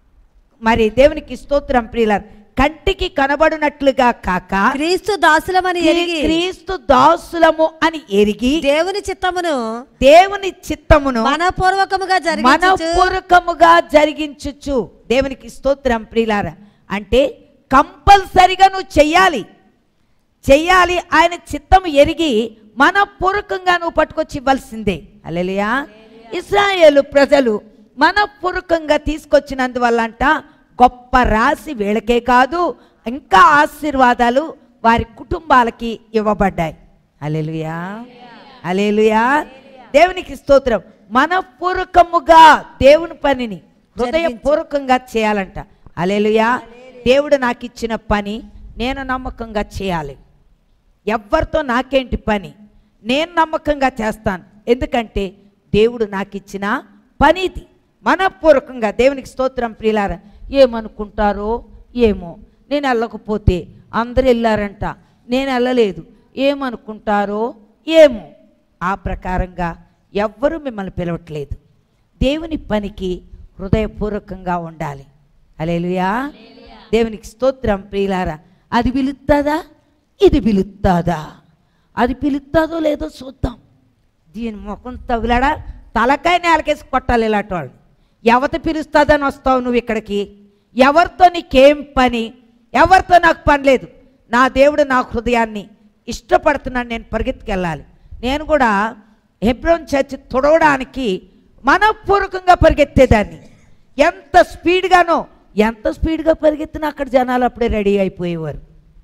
మరి దేవునికి స్తోత్రం ప్రియులార కంటికి కనబడినట్లుగా కాక
క్రీస్తు దాసులమని ఎరిగి
క్రీస్తు దాసులము అని ఎరిగి
దేవుని చిత్తమును
దేవుని చిత్తమును
మనపూర్వకముగా జరిగించు
మనపూర్వకముగా జరిగించుచు దేవునికి స్తోత్రం ప్రియులార అంటే కంపల్సరిగా నువ్వు చెయ్యాలి చెయ్యాలి ఆయన చిత్తం ఎరిగి మనపూర్వకంగా నువ్వు పట్టుకొచ్చి ఇవ్వాల్సిందే అలెలియా ఇస్రాయేలు ప్రజలు మనపూర్వకంగా తీసుకొచ్చినందువల్ల అంట గొప్ప రాశి వీళ్ళకే కాదు ఇంకా ఆశీర్వాదాలు వారి కుటుంబాలకి ఇవ్వబడ్డాయి అలెలుయా అలేలుయా దేవునికి స్తోత్రం మనపూర్వకముగా దేవుని పనిని హృదయపూర్వకంగా చేయాలంట అలేలుయా దేవుడు నాకు ఇచ్చిన పని నేను నమ్మకంగా చేయాలి ఎవ్వరితో నాకేంటి పని నేను నమ్మకంగా చేస్తాను ఎందుకంటే దేవుడు నాకు ఇచ్చిన పనిది మనపూర్వకంగా దేవునికి స్తోత్రం ప్రియులార ఏమనుకుంటారో ఏమో నేను వెళ్ళకపోతే అందరు వెళ్ళారంట నేను వెళ్ళలేదు ఏమనుకుంటారో ఏమో ఆ ప్రకారంగా ఎవ్వరూ మిమ్మల్ని పిలవట్లేదు దేవుని పనికి హృదయపూర్వకంగా ఉండాలి అలేలుయా దేవునికి స్తోత్రం ప్రియులారా అది పిలుస్తుందా ఇది పిలుస్తుందా అది పిలుస్తుందో లేదో చూద్దాం దీని ముఖం తగులాడా తలకాయ నేలకేసి కొట్టాలి ఇలాంటి వాళ్ళు ఎవత పిలుస్తుందని వస్తావు నువ్వు ఇక్కడికి ఎవరితో నీకేం పని ఎవరితో నాకు పని లేదు నా దేవుడు నా హృదయాన్ని ఇష్టపడుతున్నాను నేను పరిగెత్తుకెళ్ళాలి నేను కూడా హెబ్రోన్ చర్చ్ తుడవడానికి మనపూర్వకంగా పరిగెత్తేదాన్ని ఎంత స్పీడ్గానో ఎంత స్పీడ్గా పరిగెత్తినా అక్కడ జనాలు అప్పుడే రెడీ అయిపోయేవారు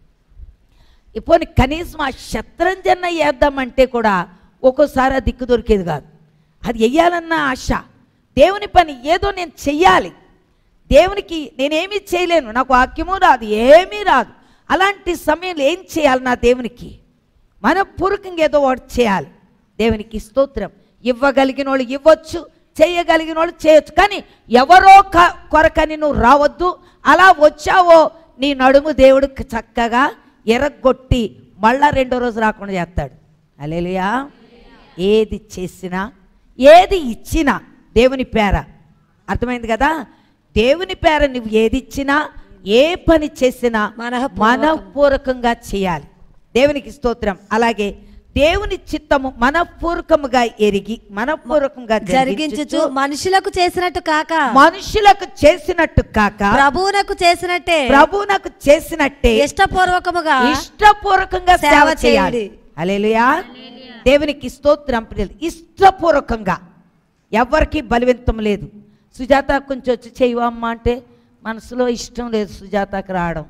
ఇప్పుడు కనీసం ఆ శత్రంజన్న వేద్దామంటే కూడా ఒక్కోసారి ఆ దిక్కు దొరికేది కాదు అది వెయ్యాలన్న ఆశ దేవుని పని ఏదో నేను చెయ్యాలి దేవునికి నేనేమీ చేయలేను నాకు వాక్యము రాదు ఏమీ రాదు అలాంటి సమయంలో ఏం చేయాలి నా దేవునికి మనపూర్వకంగా ఏదో ఒకటి చేయాలి దేవునికి స్తోత్రం ఇవ్వగలిగిన వాళ్ళు ఇవ్వచ్చు చేయగలిగిన వాళ్ళు చేయొచ్చు కానీ ఎవరో క- కొరకని నువ్వు రావద్దు అలా వచ్చావో నీ నడుము దేవుడు చక్కగా ఎరగొట్టి మళ్ళా రెండో రోజు రాకుండా చేస్తాడు అలేలుయా ఏది చేసినా ఏది ఇచ్చినా దేవుని పేర అర్థమైంది కదా దేవుని పేర నువ్వు ఏది ఇచ్చినా ఏ పని చేసినా
మనఃపూర్వకం.
మనపూర్వకంగా చేయాలి దేవునికి స్తోత్రం అలాగే దేవుని చిత్తము మనపూర్వకముగా ఎరిగి మనపూర్వకంగా
జరిగించుచు
జరిగించుచు
మనుషులకు చేసినట్టు కాక
మనుషులకు చేసినట్టు కాక
ప్రభువునకు చేసినట్టే
ప్రభువునకు చేసినట్టే
ఇష్టపూర్వకముగా
ఇష్టపూర్వకంగా సేవ
సేవ
చేయాలి
చేయుడి.
హల్లెలూయా దేవునికి స్తోత్రం ప్రియులు ఇష్టపూర్వకంగా ఎవరికి బలవంతం లేదు సుజాత కొంచెం వచ్చి చేయవమ్మా అంటే మనసులో ఇష్టం లేదు సుజాతకు రావడం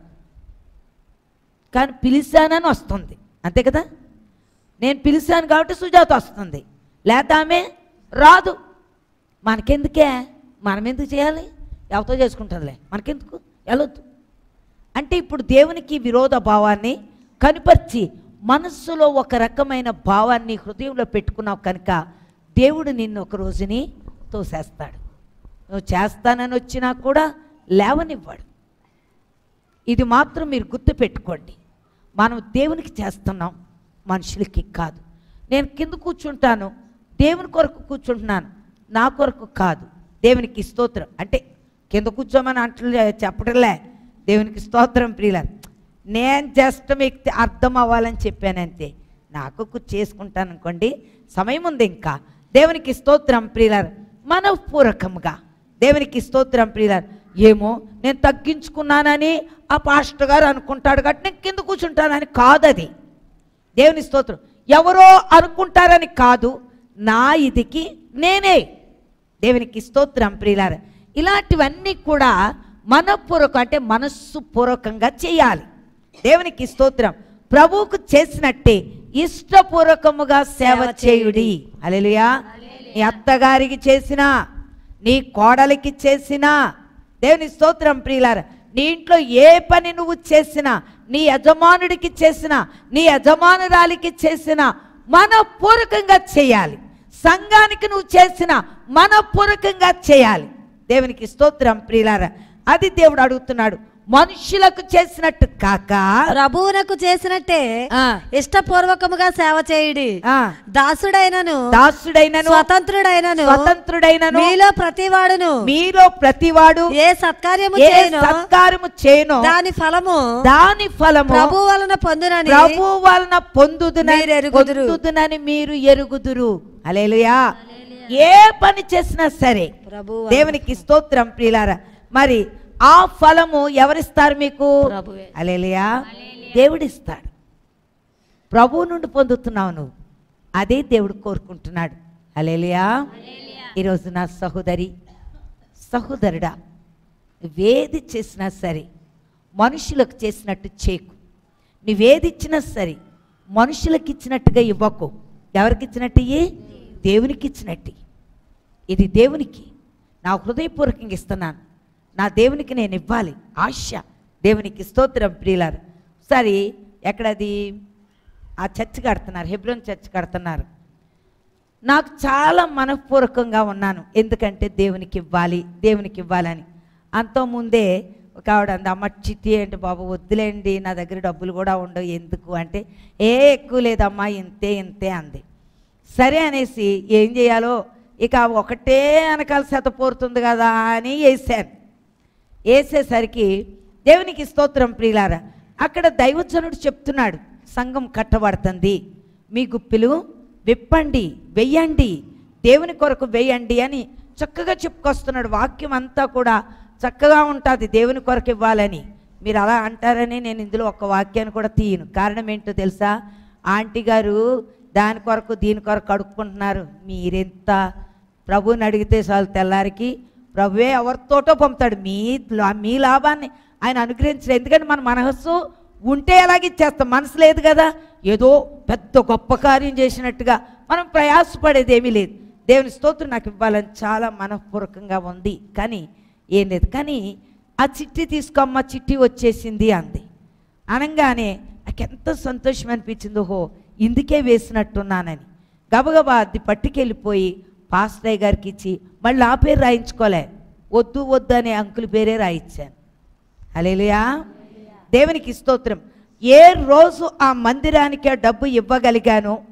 కానీ పిలిచానని వస్తుంది అంతే కదా నేను పిలిచాను కాబట్టి సుజాత వస్తుంది లేకపోతే ఆమె రాదు మనకెందుకే మనం ఎందుకు చేయాలి ఎవరితో చేసుకుంటుందిలే మనకెందుకు వెళ్ళొద్దు అంటే ఇప్పుడు దేవునికి విరోధ భావాన్ని కనుపరిచి మనస్సులో ఒక రకమైన భావాన్ని హృదయంలో పెట్టుకున్నావు కనుక దేవుడు నిన్ను ఒక రోజుని తోసేస్తాడు నువ్వు చేస్తానని వచ్చినా కూడా లేవనివ్వడు ఇది మాత్రం మీరు గుర్తు పెట్టుకోండి మనం దేవునికి చేస్తున్నాం మనుషులకి కాదు నేను కింద కూర్చుంటాను దేవుని కొరకు కూర్చుంటున్నాను నా కొరకు కాదు దేవునికి స్తోత్రం అంటే కింద కూర్చోమని అంటలే చెప్పడంలే దేవునికి స్తోత్రం ప్రియుల నేను జస్ట్ మీకు అర్థం అవ్వాలని చెప్పానంతే నాకు కు- చేసుకుంటాను అనుకోండి సమయం ఉంది ఇంకా దేవునికి స్తోత్రం ప్రియులర్ మనఃపూర్వకంగా దేవునికి స్తోత్రం ప్రియులర్ ఏమో నేను తగ్గించుకున్నానని ఆ పాస్టర్ గారు అనుకుంటాడు కాబట్టి నేను కింద కూర్చుంటానని కాదు అది దేవుని స్తోత్రం ఎవరో అనుకుంటారని కాదు నా ఇదికి నేనే దేవునికి స్తోత్రం ప్రియులార ఇలాంటివన్నీ కూడా మనపూర్వకం అంటే మనస్సు పూర్వకంగా చేయాలి దేవునికి స్తోత్రం ప్రభువుకు చేసినట్టే ఇష్టపూర్వకముగా సేవ
సేవ
చేయుడి అలెలుయా నీ అత్తగారికి చేసినా నీ కోడలికి చేసినా దేవుని స్తోత్రం ప్రియులార నీ ఇంట్లో ఏ పని నువ్వు చేసినా నీ యజమానుడికి చేసినా నీ యజమానురాలికి చేసినా మనపూర్వకంగా చేయాలి సంఘానికి నువ్వు చేసిన మనపూర్వకంగా చేయాలి దేవునికి స్తోత్రం ప్రియులార అది దేవుడు అడుగుతున్నాడు మనుషులకు చేసినట్టు కాక
ప్రభువునకు చేసినట్టే
ఆ,
ఇష్టపూర్వకముగా సేవ చేయుడి
ఆ,
దాసుడైనను
దాసుడైనను
స్వతంత్రుడైనను
స్వతంత్రుడైనను
మీలో ప్రతివాడును
మీలో ప్రతివాడు
ఏ సత్కార్యము
ఏ
చేయను
సత్కారము చేయను
దాని ఫలము
దాని ఫలము
ప్రభు వలన పొందునని
ప్రభు వలన పొందుదునని
మీరు ఎరుగుదురు.
పొందుదునని మీరు ఎరుగుదురు అలేలుయా ఏ పని చేసినా సరే
ప్రభు
దేవునికి స్తోత్రం ప్రియులారా మరి ఆ ఫలము ఎవరిస్తారు మీకు
ప్రభువే.
అలేలుయా దేవుడిస్తాడు ప్రభువు నుండి పొందుతున్నావు నువ్వు అదే దేవుడు కోరుకుంటున్నాడు అలేలుయా ఈరోజు నా సహోదరి సహోదరుడా నువ్వేది చేసినా సరే మనుషులకు చేసినట్టు చేయకు నువ్వేది ఇచ్చినా సరే మనుషులకు ఇచ్చినట్టుగా ఇవ్వకు ఎవరికి ఇచ్చినట్టు ఇయ్యి? దేవునికి ఇచ్చినట్టు ఇయ్యి. ఇది దేవునికి నా హృదయపూర్వకంగా ఇస్తున్నాను నా దేవునికి నేను ఇవ్వాలి ఆశ దేవునికి స్తోత్రం ప్రియులారు సరే ఎక్కడది ఆ చర్చ్ కడుతున్నారు హెబ్రోన్ చర్చ్ కడుతున్నారు నాకు చాలా మనఃపూర్వకంగా ఉన్నాను ఎందుకంటే దేవునికి ఇవ్వాలి దేవునికి ఇవ్వాలని అంతకుముందే ఒక ఆవిడ అంది అమ్మ చిట్టి అంటే బాబు వద్దులేండి నా దగ్గర డబ్బులు కూడా ఉండవు ఎందుకు అంటే ఏ ఎక్కువ లేదమ్మా ఇంతే ఇంతే అంది సరే అనేసి ఏం చేయాలో ఇక ఒకటే వెనకాల శతపోరుతుంది కదా అని వేసాను వేసేసరికి దేవునికి స్తోత్రం ప్రియులారా అక్కడ దైవజనుడు చెప్తున్నాడు సంఘం కట్టబడుతుంది మీ గుప్పిలు విప్పండి వెయ్యండి దేవుని కొరకు వెయ్యండి అని చక్కగా చెప్పుకొస్తున్నాడు వాక్యం అంతా కూడా చక్కగా ఉంటుంది దేవుని కొరకు ఇవ్వాలని మీరు అలా అంటారని నేను ఇందులో ఒక వాక్యాన్ని కూడా తీయను కారణం ఏంటో తెలుసా ఆంటీ గారు దాని కొరకు దీని కొరకు అడుక్కుంటున్నారు మీరెంత ప్రభువుని అడిగితే చాలు తెల్లారికి ప్రభువే ఎవరితోటో పంపుతాడు మీ లా- మీ లాభాన్ని ఆయన అనుగ్రహించలేదు ఎందుకంటే మన మనస్సు ఉంటే ఎలాగ ఇచ్చేస్తాం మనసు లేదు కదా ఏదో పెద్ద గొప్ప కార్యం చేసినట్టుగా మనం ప్రయాసపడేది ఏమీ లేదు దేవుని స్తోత్రం నాకు ఇవ్వాలని చాలా మనఃపూర్వకంగా ఉంది కానీ ఏం లేదు కానీ ఆ చిట్టి తీసుకోమ్మ చిట్టి వచ్చేసింది అంది అనగానే నాకు ఎంత సంతోషం అనిపించిందో హో ఇందుకే వేసినట్టున్నానని గబగబా అది పట్టుకెళ్ళిపోయి పాస్టయ్య గారికి ఇచ్చి మళ్ళీ ఆ పేరు రాయించుకోలే వద్దు వద్దు అనే అంకుల్ పేరే రాయించాను అలేలుయా దేవునికి స్తోత్రం ఏ రోజు ఆ మందిరానికి ఆ డబ్బు ఇవ్వగలిగానో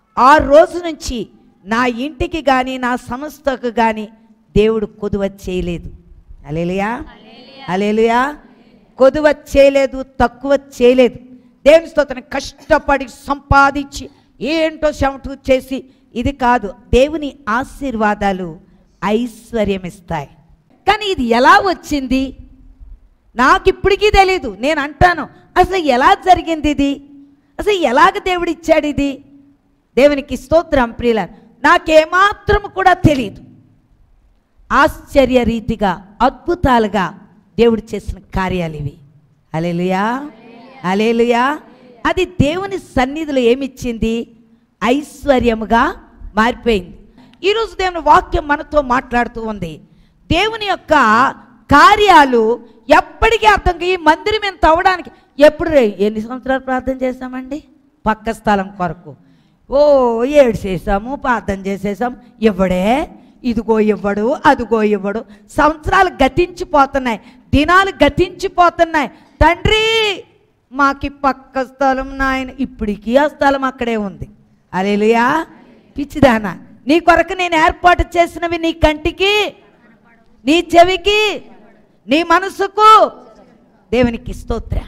ఆ రోజు నుంచి నా ఇంటికి కానీ నా సంస్థకు కానీ దేవుడు కొదువ చేయలేదు అలేలుయా అలేలుయా కొదువ చేయలేదు తక్కువ చేయలేదు దేవుని స్తోత్రం కష్టపడి సంపాదించి ఏంటో చెమటు చేసి ఇది కాదు దేవుని ఆశీర్వాదాలు ఐశ్వర్యం ఇస్తాయి కానీ ఇది ఎలా వచ్చింది నాకు ఇప్పటికీ తెలీదు నేను అంటాను అసలు ఎలా జరిగింది ఇది అసలు ఎలాగ దేవుడు ఇచ్చాడు ఇది దేవునికి స్తోత్రం ప్రియుల నాకేమాత్రం కూడా తెలియదు ఆశ్చర్య రీతిగా అద్భుతాలుగా దేవుడు చేసిన కార్యాలు ఇవి అలేలుయా అలేలుయా అది దేవుని సన్నిధిలో ఏమిచ్చింది ఐశ్వర్యముగా మారిపోయింది ఈరోజు దేవుని వాక్యం మనతో మాట్లాడుతూ ఉంది దేవుని యొక్క కార్యాలు ఎప్పటికీ అర్థం కాదు. ఈ మందిరం ఎంత అవడానికి ఎప్పుడు రే- ఎన్ని సంవత్సరాలు ప్రార్థన చేశామండి పక్క స్థలం కొరకు ఓ ఏడు చేసాము ప్రార్థన చేసేసాం ఇవ్వడే ఇదిగో ఇవ్వడు అదిగో ఇవ్వడు సంవత్సరాలు గతించిపోతున్నాయి దినాలు గతించిపోతున్నాయి తండ్రి మాకి పక్క స్థలం నాయన ఇప్పటికీ ఆ స్థలం అక్కడే ఉంది అలేలుయా పిచ్చిదానా నీ కొరకు నేను ఏర్పాటు చేసినవి నీ కంటికి నీ చెవికి నీ మనసుకు దేవునికి స్తోత్రం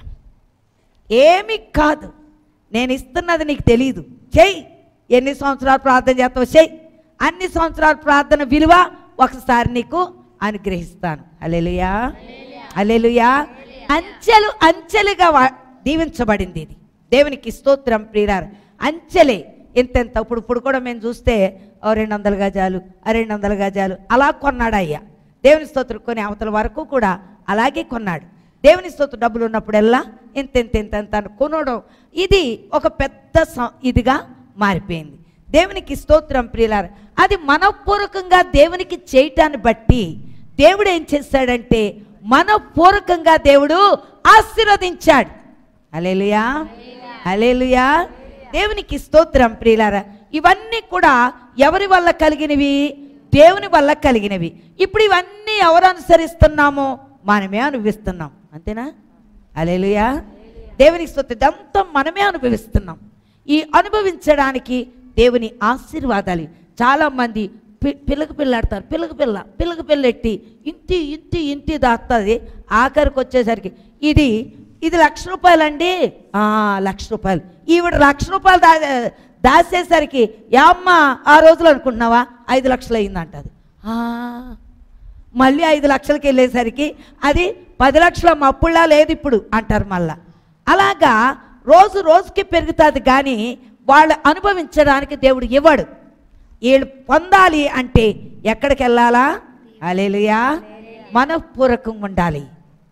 ఏమి కాదు నేను ఇస్తున్నది నీకు తెలియదు చెయ్యి ఎన్ని సంవత్సరాలు ప్రార్థన చేస్తావు చెయ్యి అన్ని సంవత్సరాల ప్రార్థన విలువ ఒకసారి నీకు అనుగ్రహిస్తాను అలెలుయా అలెలుయా అంచెలు అంచెలుగా వా- దీవించబడింది ఇది దేవునికి స్తోత్రం ప్రియురారు అంచెలే ఇంతెంత ఇప్పుడు ఇప్పుడు కూడా మేము చూస్తే ఓ రెండు వందల గజాలు ఆ రెండు వందల గజాలు అలా కొన్నాడు అయ్యా దేవుని స్తోత్రం కొని అవతల వరకు కూడా అలాగే కొన్నాడు దేవుని స్తోత్రం డబ్బులు ఉన్నప్పుడల్లా ఇంత ఇంత ఇంత ఇంత అని కొనడం ఇది ఒక పెద్ద సం- ఇదిగా మారిపోయింది దేవునికి స్తోత్రం ప్రియులార అది మనపూర్వకంగా దేవునికి చేయటాన్ని బట్టి దేవుడు ఏం చేశాడంటే మనపూర్వకంగా దేవుడు ఆశీర్వదించాడు అలేలుయా అలేలుయా దేవునికి స్తోత్రం ప్రియులారా ఇవన్నీ కూడా ఎవరి వల్ల కలిగినవి దేవుని వల్ల కలిగినవి ఇప్పుడు ఇవన్నీ ఎవరు అనుసరిస్తున్నామో మనమే అనుభవిస్తున్నాం అంతేనా అలేలుయా దేవునికి స్తోత్రం ఇదంతా మనమే అనుభవిస్తున్నాం ఈ అనుభవించడానికి దేవుని ఆశీర్వాదాలు చాలా మంది పి పిల్లకి పిల్లాడతారు పిల్లకి పిల్ల పిల్లకి పిల్లెట్టి ఇంటి ఇంటి ఇంటి దాస్తుంది ఆఖరికి వచ్చేసరికి ఇది ఇది లక్ష రూపాయలండి ఆ, లక్ష రూపాయలు ఈవిడ లక్ష రూపాయలు దా దాచేసరికి యా అమ్మ ఆ రోజులు అనుకుంటున్నావా ఐదు లక్షలు అయిందంటది ఆ, మళ్ళీ ఐదు లక్షలకి వెళ్ళేసరికి అది పది లక్షల మప్పుళ్ళా లేదు ఇప్పుడు అంటారు మళ్ళా అలాగా రోజు రోజుకి పెరుగుతుంది కానీ వాళ్ళు అనుభవించడానికి దేవుడు ఇవ్వడు వీళ్ళు పొందాలి అంటే ఎక్కడికి వెళ్ళాలా అలేలుయా మనఃపూర్వకంగా ఉండాలి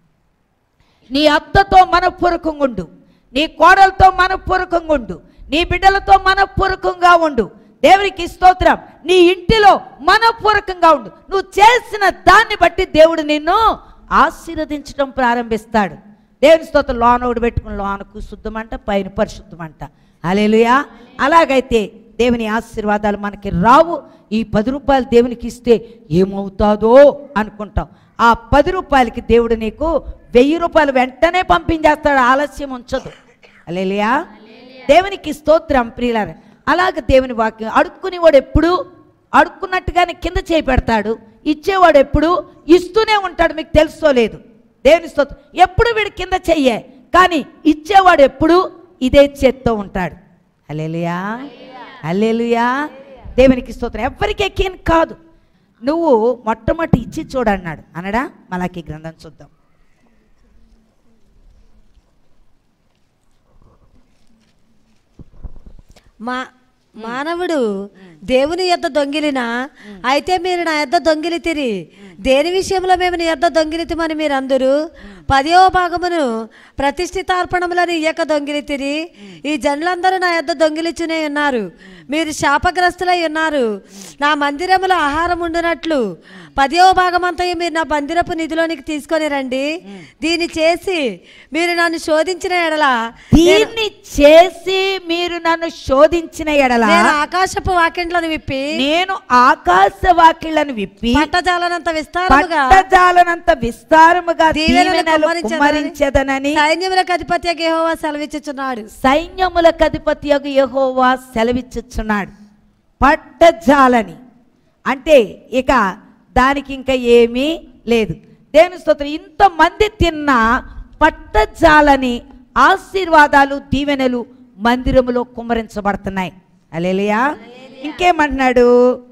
నీ అత్తతో మనఃపూర్వకంగా ఉండు నీ కోడలతో మనఃపూర్వకంగా ఉండు నీ బిడ్డలతో మనఃపూర్వకంగా ఉండు దేవునికి స్తోత్రం నీ ఇంటిలో మనఃపూర్వకంగా ఉండు నువ్వు చేసిన దాన్ని బట్టి దేవుడు నిన్ను ఆశీర్వదించడం ప్రారంభిస్తాడు దేవుని స్తోత్రం లోన ఒకటి పెట్టుకుని లోనకు శుద్ధమంట పైన పరిశుద్ధమంట అలేలుయా అలాగైతే దేవుని ఆశీర్వాదాలు మనకి రావు ఈ పది రూపాయలు దేవునికి ఇస్తే ఏమవుతాదో అనుకుంటాం ఆ పది రూపాయలకి దేవుడు నీకు వెయ్యి రూపాయలు వెంటనే పంపించేస్తాడు ఆలస్యం ఉంచదు అలేలియా దేవునికి స్తోత్రం ప్రియులార అలాగ దేవుని వాక్యం అడుక్కునేవాడు ఎప్పుడు అడుక్కున్నట్టుగానే కింద చేయి పెడతాడు ఇచ్చేవాడు ఎప్పుడు ఇస్తూనే ఉంటాడు మీకు తెలుసో లేదు దేవుని స్తోత్రం ఎప్పుడు వీడు కింద చెయ్యే కానీ ఇచ్చేవాడు ఎప్పుడు ఇదే చేత్తో ఉంటాడు అలేలుయా అల్లేలుయా దేవునికి స్తోత్రం ఎవరికి ఎక్కిన కాదు నువ్వు మొట్టమొదటి ఇచ్చి చూడన్నాడు అనడా మలాకి గ్రంథం చూద్దాం
మా మానవుడు దేవుని యొద్ద దొంగిలిన అయితే మీరు నా యొద్ద దొంగిలితిరి దేని విషయంలో మేము నీ యొద్ద దొంగిలితమని మీరు అందరూ పదవ భాగమును ప్రతిష్ఠితార్పణములను ఇయ్యక దొంగిలితిరి ఈ జనులందరూ నా యొద్ద దొంగిలిచునే ఉన్నారు మీరు శాపగ్రస్తులై ఉన్నారు నా మందిరములో ఆహారం ఉండునట్లు పదవ భాగమంతయు మీరు నా మందిరపు నిధిలోనికి తీసుకొని రండి దీన్ని చేసి మీరు నన్ను శోధించిన ఎడల నేను-
దీన్ని చేసి మీరు నన్ను శోధించిన ఎడల ఎడల
నేను ఆకాశపు వాకిండ్లను విప్పి
నేను ఆకాశ వాకిళ్లను విప్పి
పట్టజాలనంత విస్తారముగా
పట్టజాలనంత విస్తారముగా
దీవెనలు
దీవెనలు
కుమ్మరించెదనని
కుమ్మరించెదనని
సైన్యములకు అధిపతి యెహోవా సెలవిచ్చుచున్నాడు
సైన్యములకు అధిపతి యెహోవా సెలవిచ్చుచున్నాడు పట్టజాలని అంటే ఇక దానికి ఇంకా ఏమీ లేదు దేని స్తోత్రం ఇంతమంది తిన్న పట్టజాలని ఆశీర్వాదాలు దీవెనలు మందిరములో కుమ్మరించబడుతున్నాయి అలేలియా ఇంకేమంటున్నాడు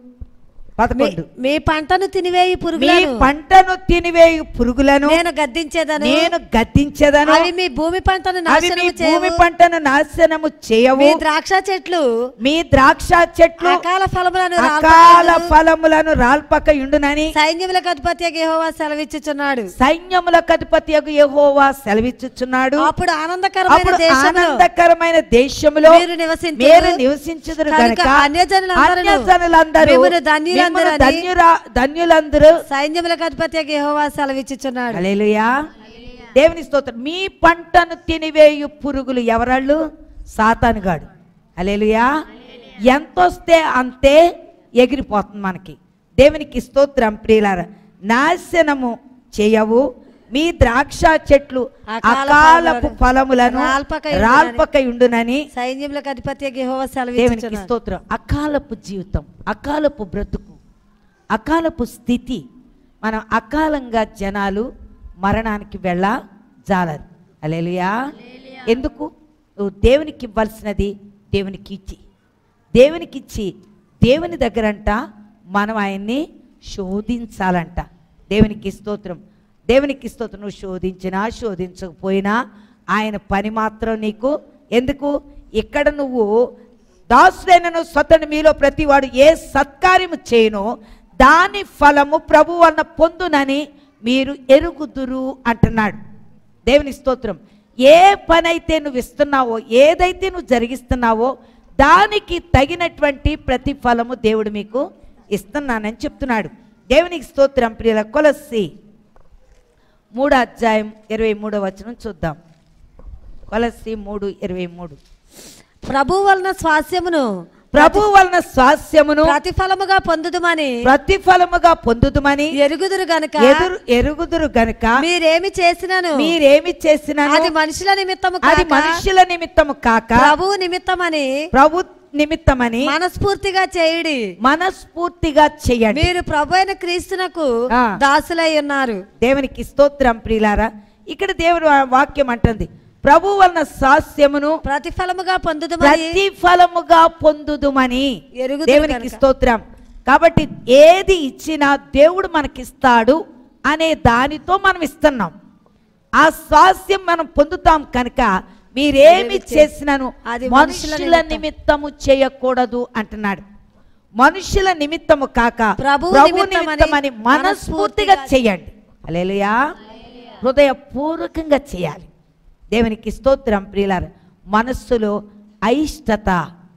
పదకొండు
మీ పంటను తినివేయి
మీ
పురుగులను
పంటను తినివేయు పురుగులను
నేను గద్దించేదను
నేను గద్దించదను
అవి మీ భూమి పంటను
అవి మీ
నాశనము
భూమి
చేయవు
పంటను నాశనము చేయవు
మీ ద్రాక్ష చెట్లు
మీ ద్రాక్ష చెట్లు
అకాల ఫలములను
అకాల
రాల్పకయుండును.
ఫలములను రాల్పక ఉండునని
సైన్యములకు అధిపతి యెహోవా సెలవిచ్చుచున్నాడు
సైన్యములకు అధిపతి యెహోవా సెలవిచ్చుచున్నాడు
అప్పుడు ఆనందకరమైన
అప్పుడు
దేశంలో
ఆనందకరమైన దేశములో
మీరు నివసింతురు.
మీరు నివసించుదురు
కనుక
గనుక
అన్యజనులందరూ
అన్యజనులందరూ
మిమ్మును ధన్యులందరూ
మిమ్మును
అని
ధన్యురా ధన్యులందరూ
సైన్యములకు అధిపతి యెహోవా సెలవిచ్చుచున్నాడు
హల్లెలూయా దేవుని స్తోత్రం మీ పంటను తినివేయు పురుగులు ఎవరాళ్ళు సాతానుగాడు హల్లెలూయా ఎంత వస్తే అంతే ఎగిరిపోతుంది మనకి దేవునికి స్తోత్రం ప్రియులార నాశనము చేయవు మీ ద్రాక్ష చెట్లు
అకాల
అకాలపు
ఫలములను
ఫలములను
రాల్పక ఉండునని.
రాల్పక ఉండునని
సైన్యములకు అధిపతి యెహోవా
దేవునికి
సెలవిచ్చుచున్నాడు
స్తోత్రం అకాలపు జీవితం అకాలపు బ్రతుకు అకాలపు స్థితి మనం అకాలంగా జనాలు మరణానికి వెళ్ళ జాలరు అలేలుయా ఎందుకు నువ్వు దేవునికి ఇవ్వాల్సినది దేవునికి ఇచ్చి దేవునికి ఇచ్చి దేవుని దగ్గరంట మనం ఆయన్ని శోధించాలంట దేవునికి స్తోత్రం దేవునికి స్తోత్రం నువ్వు శోధించినా శోధించకపోయినా ఆయన పని మాత్రం నీకు ఎందుకు ఇక్కడ నువ్వు దాసుడైనను స్వతను మీలో ప్రతివాడు ఏ సత్కార్యము చేయనో దాని ఫలము ప్రభు వలన పొందునని మీరు ఎరుగుదురు అంటున్నాడు దేవుని స్తోత్రం ఏ పని అయితే నువ్వు ఇస్తున్నావో ఏదైతే నువ్వు జరిగిస్తున్నావో దానికి తగినటువంటి ప్రతిఫలము దేవుడు మీకు ఇస్తున్నానని చెప్తున్నాడు దేవునికి స్తోత్రం ప్రియుల కొలస్సి మూడో అధ్యాయం ఇరవై మూడో వచనం చూద్దాం కొలస్సి మూడు ఇరవై మూడు
ప్రభు వలన స్వాస్యమును
ప్రభు వలన స్వాస్యమును
ప్రతిఫలముగా పొందుదుమని
ప్రతిఫలముగా పొందుదుమని
ఎరుగుదురు గనుక
ఎదురు ఎరుగుదురు గనుక
మీరేమి చేసినను
మీరేమి చేసినా
అది మనుషుల నిమిత్తము
అది
కాక
మనుషుల నిమిత్తము కాక
ప్రభువు నిమిత్తమని
ప్రభు నిమిత్తమని
మనస్ఫూర్తిగా చేయుడి
మనస్ఫూర్తిగా చెయ్యండి
మీరు ప్రభు అయిన క్రీస్తునకు
ఆ.
దాసులై ఉన్నారు
దేవునికి స్తోత్రం ప్రియులారా ఇక్కడ దేవుడు వాక్యం అంటుంది ప్రభు వలన సాస్యమును
ప్రతిఫలముగా పొందుదుమని
ప్రతిఫలముగా పొందుదుమని
ఎరుగుదురు
దేవునికి
కనుక.
స్తోత్రం కాబట్టి ఏది ఇచ్చినా దేవుడు మనకిస్తాడు అనే దానితో మనం ఇస్తున్నాం ఆ స్వాస్యం మనం పొందుతాం కనుక మీరేమి
మీరేమి చే-
చేసినాను
అది
మనుషుల
మనుషుల
నిమిత్తము చేయకూడదు అంటున్నాడు మనుషుల నిమిత్తము కాక
ప్రభువు
ప్రభు
నిమిత్తమని
నిమిత్తమని మనస్ఫూర్తిగా చేయండి అలేలుయా హృదయపూర్వకంగా చేయాలి దేవునికి స్తోత్రం ప్రియులార మనస్సులో అయిష్టత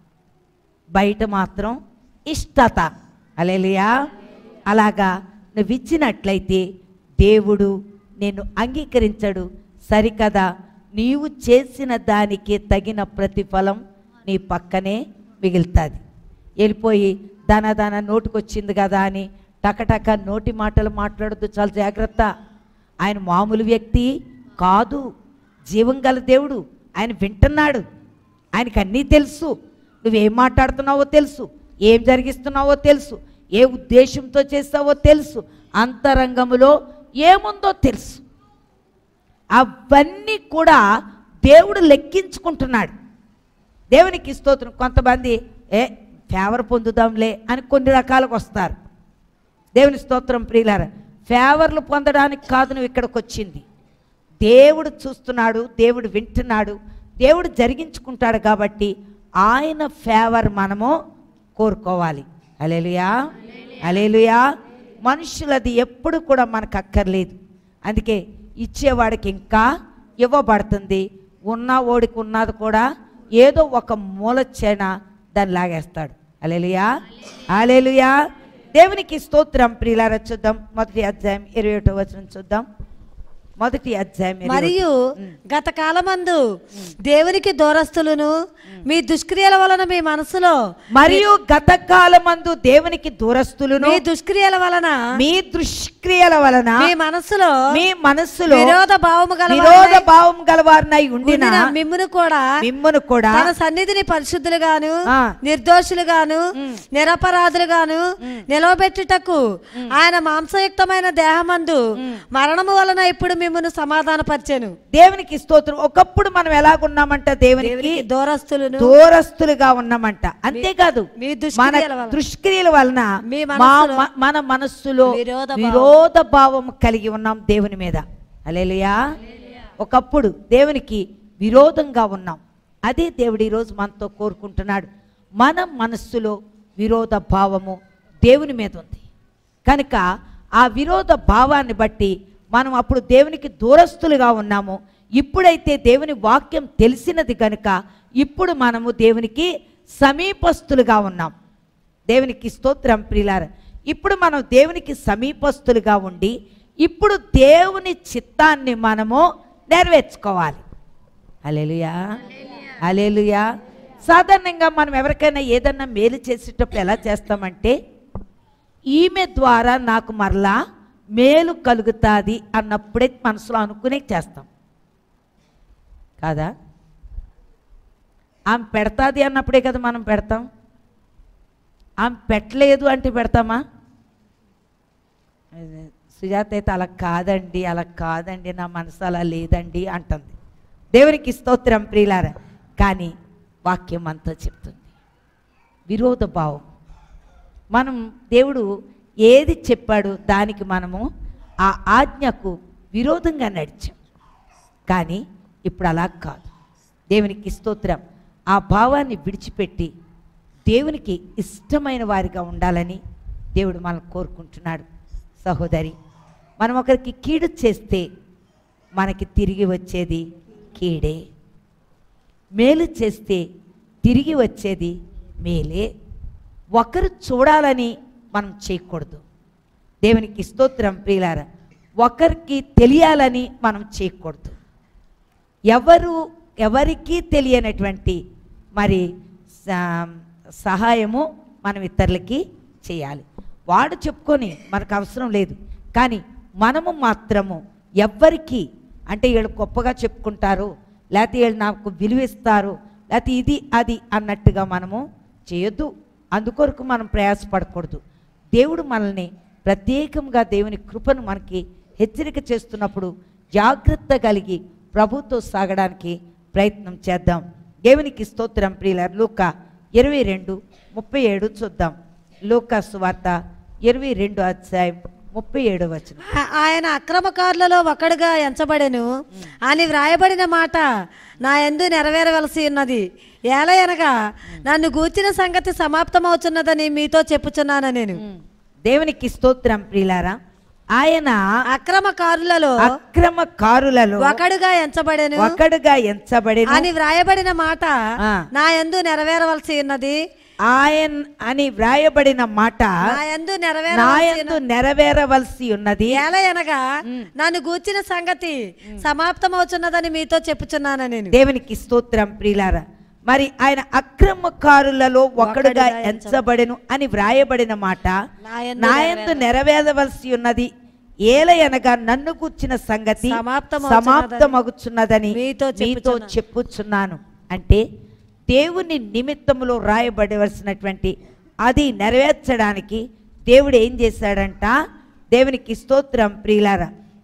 బయట మాత్రం ఇష్టత అలేలియా అలాగా నువ్వు ఇచ్చినట్లయితే దేవుడు నిన్ను అంగీకరించడు సరికదా నీవు చేసిన దానికి తగిన ప్రతిఫలం నీ పక్కనే మిగులుతుంది వెళ్ళిపోయి దన దన నోటికొచ్చింది కదా అని టకటక నోటి మాటలు మాట్లాడద్దు చాలా జాగ్రత్త ఆయన మామూలు వ్యక్తి కాదు జీవం గల దేవుడు ఆయన వింటున్నాడు ఆయనకు అన్నీ తెలుసు నువ్వేం మాట్లాడుతున్నావో తెలుసు ఏం జరిగిస్తున్నావో తెలుసు ఏ ఉద్దేశంతో చేస్తావో తెలుసు అంతరంగములో ఏముందో తెలుసు అవన్నీ కూడా దేవుడు లెక్కించుకుంటున్నాడు దేవునికి స్తోత్రం కొంతమంది ఏ ఫేవర్ పొందుదాంలే అని కొన్ని రకాలకు వస్తారు దేవుని స్తోత్రం ప్రియులార ఫేవర్లు పొందడానికి కాదు నువ్వు ఇక్కడికి వచ్చింది దేవుడు చూస్తున్నాడు దేవుడు వింటున్నాడు దేవుడు జరిగించుకుంటాడు కాబట్టి ఆయన ఫేవర్ మనము కోరుకోవాలి అలేలుయా అలేలుయా మనుషులది ఎప్పుడు కూడా మనకు అక్కర్లేదు అందుకే ఇచ్చేవాడికి ఇంకా ఇవ్వబడుతుంది ఉన్న ఓడికి ఉన్నది కూడా ఏదో ఒక మూల చేన దాన్ని లాగేస్తాడు అలేలుయా అలేలుయా దేవునికి స్తోత్రం ప్రియులారా చూద్దాం మొదటి అధ్యాయం ఇరవై ఒకటో వచనం చూద్దాం మొదటి అధ్యాయం ఇరవై
మరియు గత కాలమందు దేవునికి దూరస్తులను మీ దుష్క్రియల వలన మీ మనసులో
మరియు గత కాలమందు దేవునికి దూరస్తులను
మీ దుష్క్రియల వలన
మీ దుష్క్రియల వలన
మీ మనసులో
మీ మనస్సులో
విరోధ భావము గల
విరోధ భావం గలవారినై ఉండిన
మిమ్మును కూడా
మిమ్మును కూడా
తన సన్నిధిని పరిశుద్ధులుగాను
ఆ.
నిర్దోషులుగాను నిరపరాధులుగాను నిలవబెట్టుటకు ఆయన మాంసయుక్తమైన దేహమందు మరణము వలన ఇప్పుడు మిమ్మల్ని సమాధానపరిచాను
దేవునికి స్తోత్రం ఒకప్పుడు మనం ఎలాగున్నామంట దేవునికి
దేవునికి దూరస్తులను
దూరస్తులుగా ఉన్నామంట అంతేకాదు
మీ
మన
దుష్క్రియల వలన
దుష్క్రియల వలన
మీ
మా
మనస్సులో
మ- మన మనస్సులో
విరోధ భావం.
విరోధ భావం కలిగి ఉన్నాం దేవుని మీద అలేలుయా ఒకప్పుడు దేవునికి విరోధంగా ఉన్నాం అదే దేవుడు ఈరోజు మనతో కోరుకుంటున్నాడు మన మనస్సులో విరోధ భావము దేవుని మీద ఉంది కనుక ఆ విరోధ భావాన్ని బట్టి మనం అప్పుడు దేవునికి దూరస్తులుగా ఉన్నాము ఇప్పుడైతే దేవుని వాక్యం తెలిసినది కనుక ఇప్పుడు మనము దేవునికి సమీపస్తులుగా ఉన్నాం దేవునికి స్తోత్రం ప్రిలార ఇప్పుడు మనం దేవునికి సమీపస్తులుగా ఉండి ఇప్పుడు దేవుని చిత్తాన్ని మనము నెరవేర్చుకోవాలి అలెలుయా అలెలుయా సాధారణంగా మనం ఎవరికైనా ఏదన్నా మేలు చేసేటప్పుడు ఎలా చేస్తామంటే ఈమె ద్వారా నాకు మరలా మేలు కలుగుతుంది అన్నప్పుడే మనసులో అనుకునే చేస్తాం కాదా ఆమె పెడతాది అన్నప్పుడే కదా మనం పెడతాం ఆమె పెట్టలేదు అంటే పెడతామా అదే, సుజాత అయితే అలా కాదండి అలా కాదండి నా మనసు అలా లేదండి అంటుంది దేవునికి స్తోత్రం ప్రియులారా కానీ వాక్యం అంతా చెప్తుంది విరోధ భావం మనం దేవుడు ఏది చెప్పాడు దానికి మనము ఆ ఆజ్ఞకు విరోధంగా నడిచాం కానీ ఇప్పుడు అలా కాదు దేవునికి స్తోత్రం ఆ భావాన్ని విడిచిపెట్టి దేవునికి ఇష్టమైన వారిగా ఉండాలని దేవుడు మనం కోరుకుంటున్నాడు సహోదరి మనం ఒకరికి కీడు చేస్తే మనకి తిరిగి వచ్చేది కీడే మేలు చేస్తే తిరిగి వచ్చేది మేలే ఒకరు చూడాలని మనం చేయకూడదు దేవునికి స్తోత్రం ప్రియులారా ఒకరికి తెలియాలని మనం చేయకూడదు ఎవరు ఎవరికీ తెలియనటువంటి మరి సా- సహాయము మనం ఇతరులకి చేయాలి వాడు చెప్పుకొని మనకు అవసరం లేదు కానీ మనము మాత్రము ఎవ్వరికి అంటే వీళ్ళు గొప్పగా చెప్పుకుంటారు లేకపోతే వీళ్ళు నాకు విలువిస్తారు లేకపోతే ఇది అది అన్నట్టుగా మనము చేయొద్దు అందుకొరకు మనం ప్రయాసపడకూడదు దేవుడు మనల్ని ప్రత్యేకంగా దేవుని కృపను మనకి హెచ్చరిక చేస్తున్నప్పుడు జాగ్రత్త కలిగి ప్రభుతో సాగడానికి ప్రయత్నం చేద్దాం దేవునికి స్తోత్రం ప్రియుల లూక ఇరవై రెండు ముప్పై ఏడు చూద్దాం లూకా సువార్త ఇరవై రెండు అధ్యాయం ముప్పై ఏడు వచనం
ఆ- ఆయన అక్రమకారులలో ఒకడుగా ఎంచబడెను అని వ్రాయబడిన మాట నా ఎందు నెరవేరవలసి ఉన్నది ఎలా అనగా నన్ను గూర్చిన సంగతి సమాప్తమవుతున్నదని మీతో చెప్పుచున్నాను నేను
దేవునికి స్తోత్రం ప్రియులారా ఆయన
అక్రమకారులలో
అక్రమ కారులలో
ఒకడుగా ఎంచబడెను
ఒకడుగా ఎంచబడిన
అని వ్రాయబడిన మాట
ఆ.
నా ఎందు నెరవేరవలసి ఉన్నది
ఆయన అని వ్రాయబడిన మాట
నా ఎందు నెరవేర
నాయందు నెరవేరవలసి ఉన్నది
ఎలా అనగా నన్ను గూర్చిన సంగతి సమాప్తమవుతున్నదని మీతో చెప్పుచున్నాను నేను
దేవునికి స్తోత్రం ప్రియులారా మరి ఆయన అక్రమకారులలో ఒకడుగా ఎంచబడెను అని వ్రాయబడిన మాట
నాయందు
నాయందు నెరవేరవలసి ఉన్నది ఏలయనగా నన్ను కూర్చిన సంగతి
సమాప్తమవుచున్నదని
సమాప్తమగుచున్నదని
మీతో
మీతో
చెప్పుచున్నాను.
చెప్పుచున్నాను అంటే దేవుని నిమిత్తములో రాయబడవలసినటువంటి అది నెరవేర్చడానికి దేవుడు ఏం చేశాడంట దేవునికి స్తోత్రం ప్రియులారా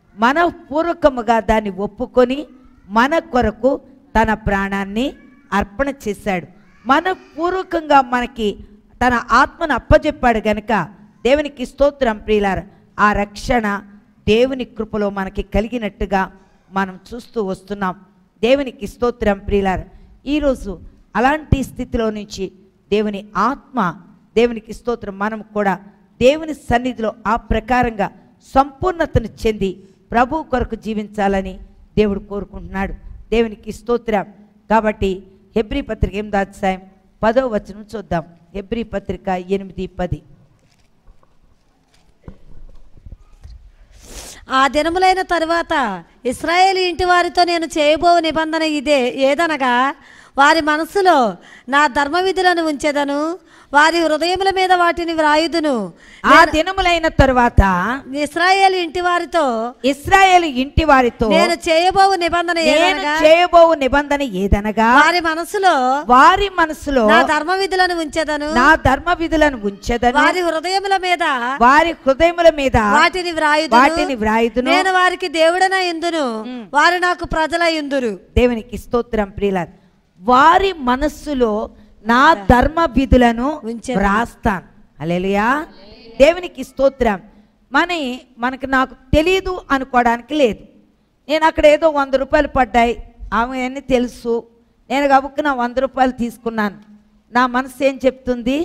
మనపూర్వకముగా దాన్ని ఒప్పుకొని మన కొరకు తన ప్రాణాన్ని అర్పణ చేశాడు మనపూర్వకంగా మనకి తన ఆత్మను అప్పజెప్పాడు గనుక దేవునికి స్తోత్రం ప్రియులారా ఆ రక్షణ దేవుని కృపలో మనకి కలిగినట్టుగా మనం చూస్తూ వస్తున్నాం దేవునికి స్తోత్రం ప్రియులార ఈరోజు అలాంటి స్థితిలో నుంచి దేవుని ఆత్మ దేవునికి స్తోత్రం మనం కూడా దేవుని సన్నిధిలో ఆ ప్రకారంగా సంపూర్ణతను చెంది ప్రభు కొరకు జీవించాలని దేవుడు కోరుకుంటున్నాడు దేవునికి స్తోత్రం కాబట్టి హెబ్రీ పత్రిక ఎనిమిది అధ్యాయం పదో వచనం చూద్దాం హెబ్రీ పత్రిక ఎనిమిది పది
ఆ దినములైన తరువాత ఇస్రాయేల్ ఇంటి వారితో నేను చేయబో నిబంధన ఇదే ఏదనగా వారి మనసులో నా ధర్మ విధులను ఉంచెదను వారి హృదయముల మీద వాటిని వ్రాయుదును
ఆ దినములైన తరువాత
ఇస్రాయేల్ ఇంటి వారితో
ఇస్రాయేల్ ఇంటి వారితో
నేను చేయబోవు నిబంధన
నేను
ఏదనగా
చేయబోవు నిబంధన ఏదనగా
వారి మనసులో
వారి మనసులో
నా ధర్మ విధులను ఉంచెదను
నా ధర్మ విధులను ఉంచదను
వారి హృదయముల మీద
వారి హృదయముల మీద
వాటిని వ్రాయుదును
వాటిని వ్రాయుదును
నేను వారికి దేవుడన ఇందును వారు నాకు ప్రజల ఇందురు
దేవునికి స్తోత్రం ప్రియుల వారి మనస్సులో నా ధర్మ విధులను
ఉంచెదను.
వ్రాస్తాను అలెలుయా దేవునికి స్తోత్రం మని మనకు నాకు తెలియదు అనుకోవడానికి లేదు నేను అక్కడ ఏదో వంద రూపాయలు పడ్డాయి ఆమె అన్ని తెలుసు నేను గబుక్కున వంద రూపాయలు తీసుకున్నాను నా మనసు ఏం చెప్తుంది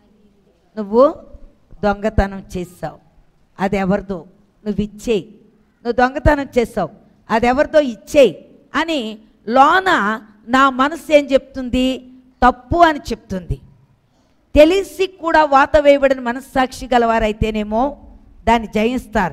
నువ్వు దొంగతనం చేసావు అది ఎవరిదో నువ్వు ఇచ్చేయి నువ్వు దొంగతనం చేసావు అది ఎవరిదో ఇచ్చేయి అని లోన నా మనసు ఏం చెప్తుంది తప్పు అని చెప్తుంది తెలిసి కూడా వాత వేయబడిన మనస్సాక్షి గలవారైతేనేమో దాన్ని జయిస్తారు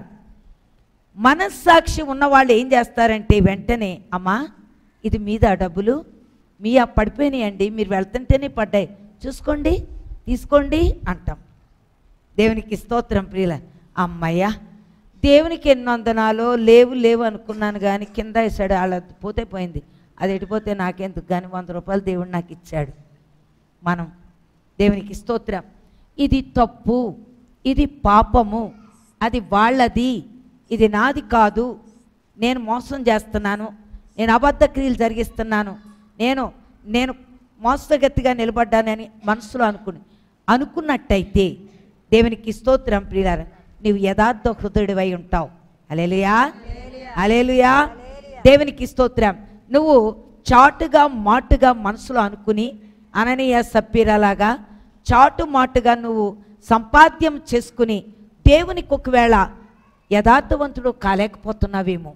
మనస్సాక్షి ఉన్నవాళ్ళు ఏం చేస్తారంటే వెంటనే అమ్మా ఇది మీద డబ్బులు మీ ఆ పడిపోయినాయండి మీరు వెళ్తుంటేనే పడ్డాయి చూసుకోండి తీసుకోండి అంటాం దేవునికి స్తోత్రం ప్రియుల అమ్మయ్య దేవునికి ఎన్ని వందనాలో లేవు లేవు అనుకున్నాను కానీ కింద వేసాడు వాళ్ళ పోతే పోయింది అది ఎడిపోతే నాకెందుకు కానీ వంద రూపాయలు దేవుడు నాకు ఇచ్చాడు మనం దేవునికి స్తోత్రం ఇది తప్పు ఇది పాపము అది వాళ్ళది ఇది నాది కాదు నేను మోసం చేస్తున్నాను నేను అబద్ధ క్రియలు జరిగిస్తున్నాను నేను నేను మోసగతిగా నిలబడ్డానని మనసులో అనుకుని అనుకున్నట్టయితే దేవునికి స్తోత్రం ప్రియులార నీవు యథార్థ హృదయుడివై ఉంటావు అలేలుయా అలేలుయా దేవునికి స్తోత్రం నువ్వు చాటుగా మాటుగా మనసులో అనుకుని అననీయ సప్పీరలాగా చాటు మాటుగా నువ్వు సంపాద్యం చేసుకుని దేవునికి ఒకవేళ యథార్థవంతుడు కాలేకపోతున్నావేమో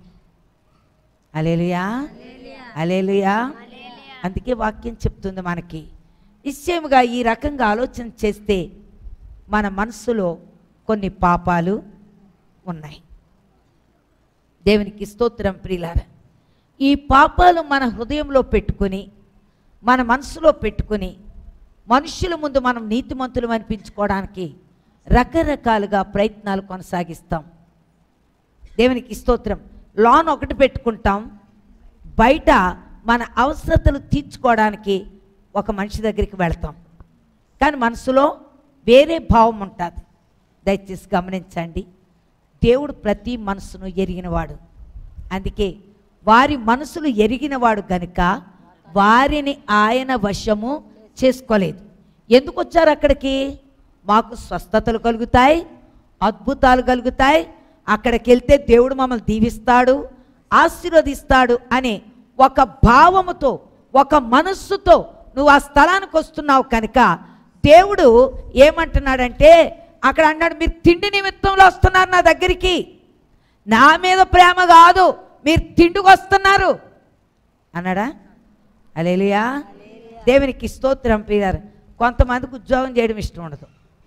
అలేలుయా అలేలుయా అందుకే వాక్యం చెప్తుంది మనకి నిశ్చయముగా ఈ రకంగా ఆలోచన చేస్తే మన మనసులో కొన్ని పాపాలు ఉన్నాయి దేవునికి స్తోత్రం ప్రియులార ఈ పాపాలు మన హృదయంలో పెట్టుకుని మన మనసులో పెట్టుకుని మనుషుల ముందు మనం నీతిమంతులు అనిపించుకోవడానికి రకరకాలుగా ప్రయత్నాలు కొనసాగిస్తాం దేవునికి స్తోత్రం లోన్ ఒకటి పెట్టుకుంటాం బయట మన అవసరతలు తీర్చుకోవడానికి ఒక మనిషి దగ్గరికి వెళ్తాం కానీ మనసులో వేరే భావం ఉంటుంది దయచేసి గమనించండి దేవుడు ప్రతి మనసును ఎరిగినవాడు అందుకే వారి మనసులు ఎరిగినవాడు గనుక వారిని ఆయన వశము చేసుకోలేదు ఎందుకు వచ్చారు అక్కడికి మాకు స్వస్థతలు కలుగుతాయి అద్భుతాలు కలుగుతాయి అక్కడికి వెళ్తే దేవుడు మమ్మల్ని దీవిస్తాడు ఆశీర్వదిస్తాడు అనే ఒక భావముతో ఒక మనస్సుతో నువ్వు ఆ స్థలానికి వస్తున్నావు కనుక దేవుడు ఏమంటున్నాడంటే అక్కడ అన్నాడు మీరు తిండి నిమిత్తంలో వస్తున్నారు నా దగ్గరికి నా మీద ప్రేమ కాదు మీరు తిండికి వస్తున్నారు అన్నాడా అలేలియా దేవునికి స్తోత్రం ప్రియారు కొంతమందికి ఉద్యోగం చేయడం ఇష్టం ఉండదు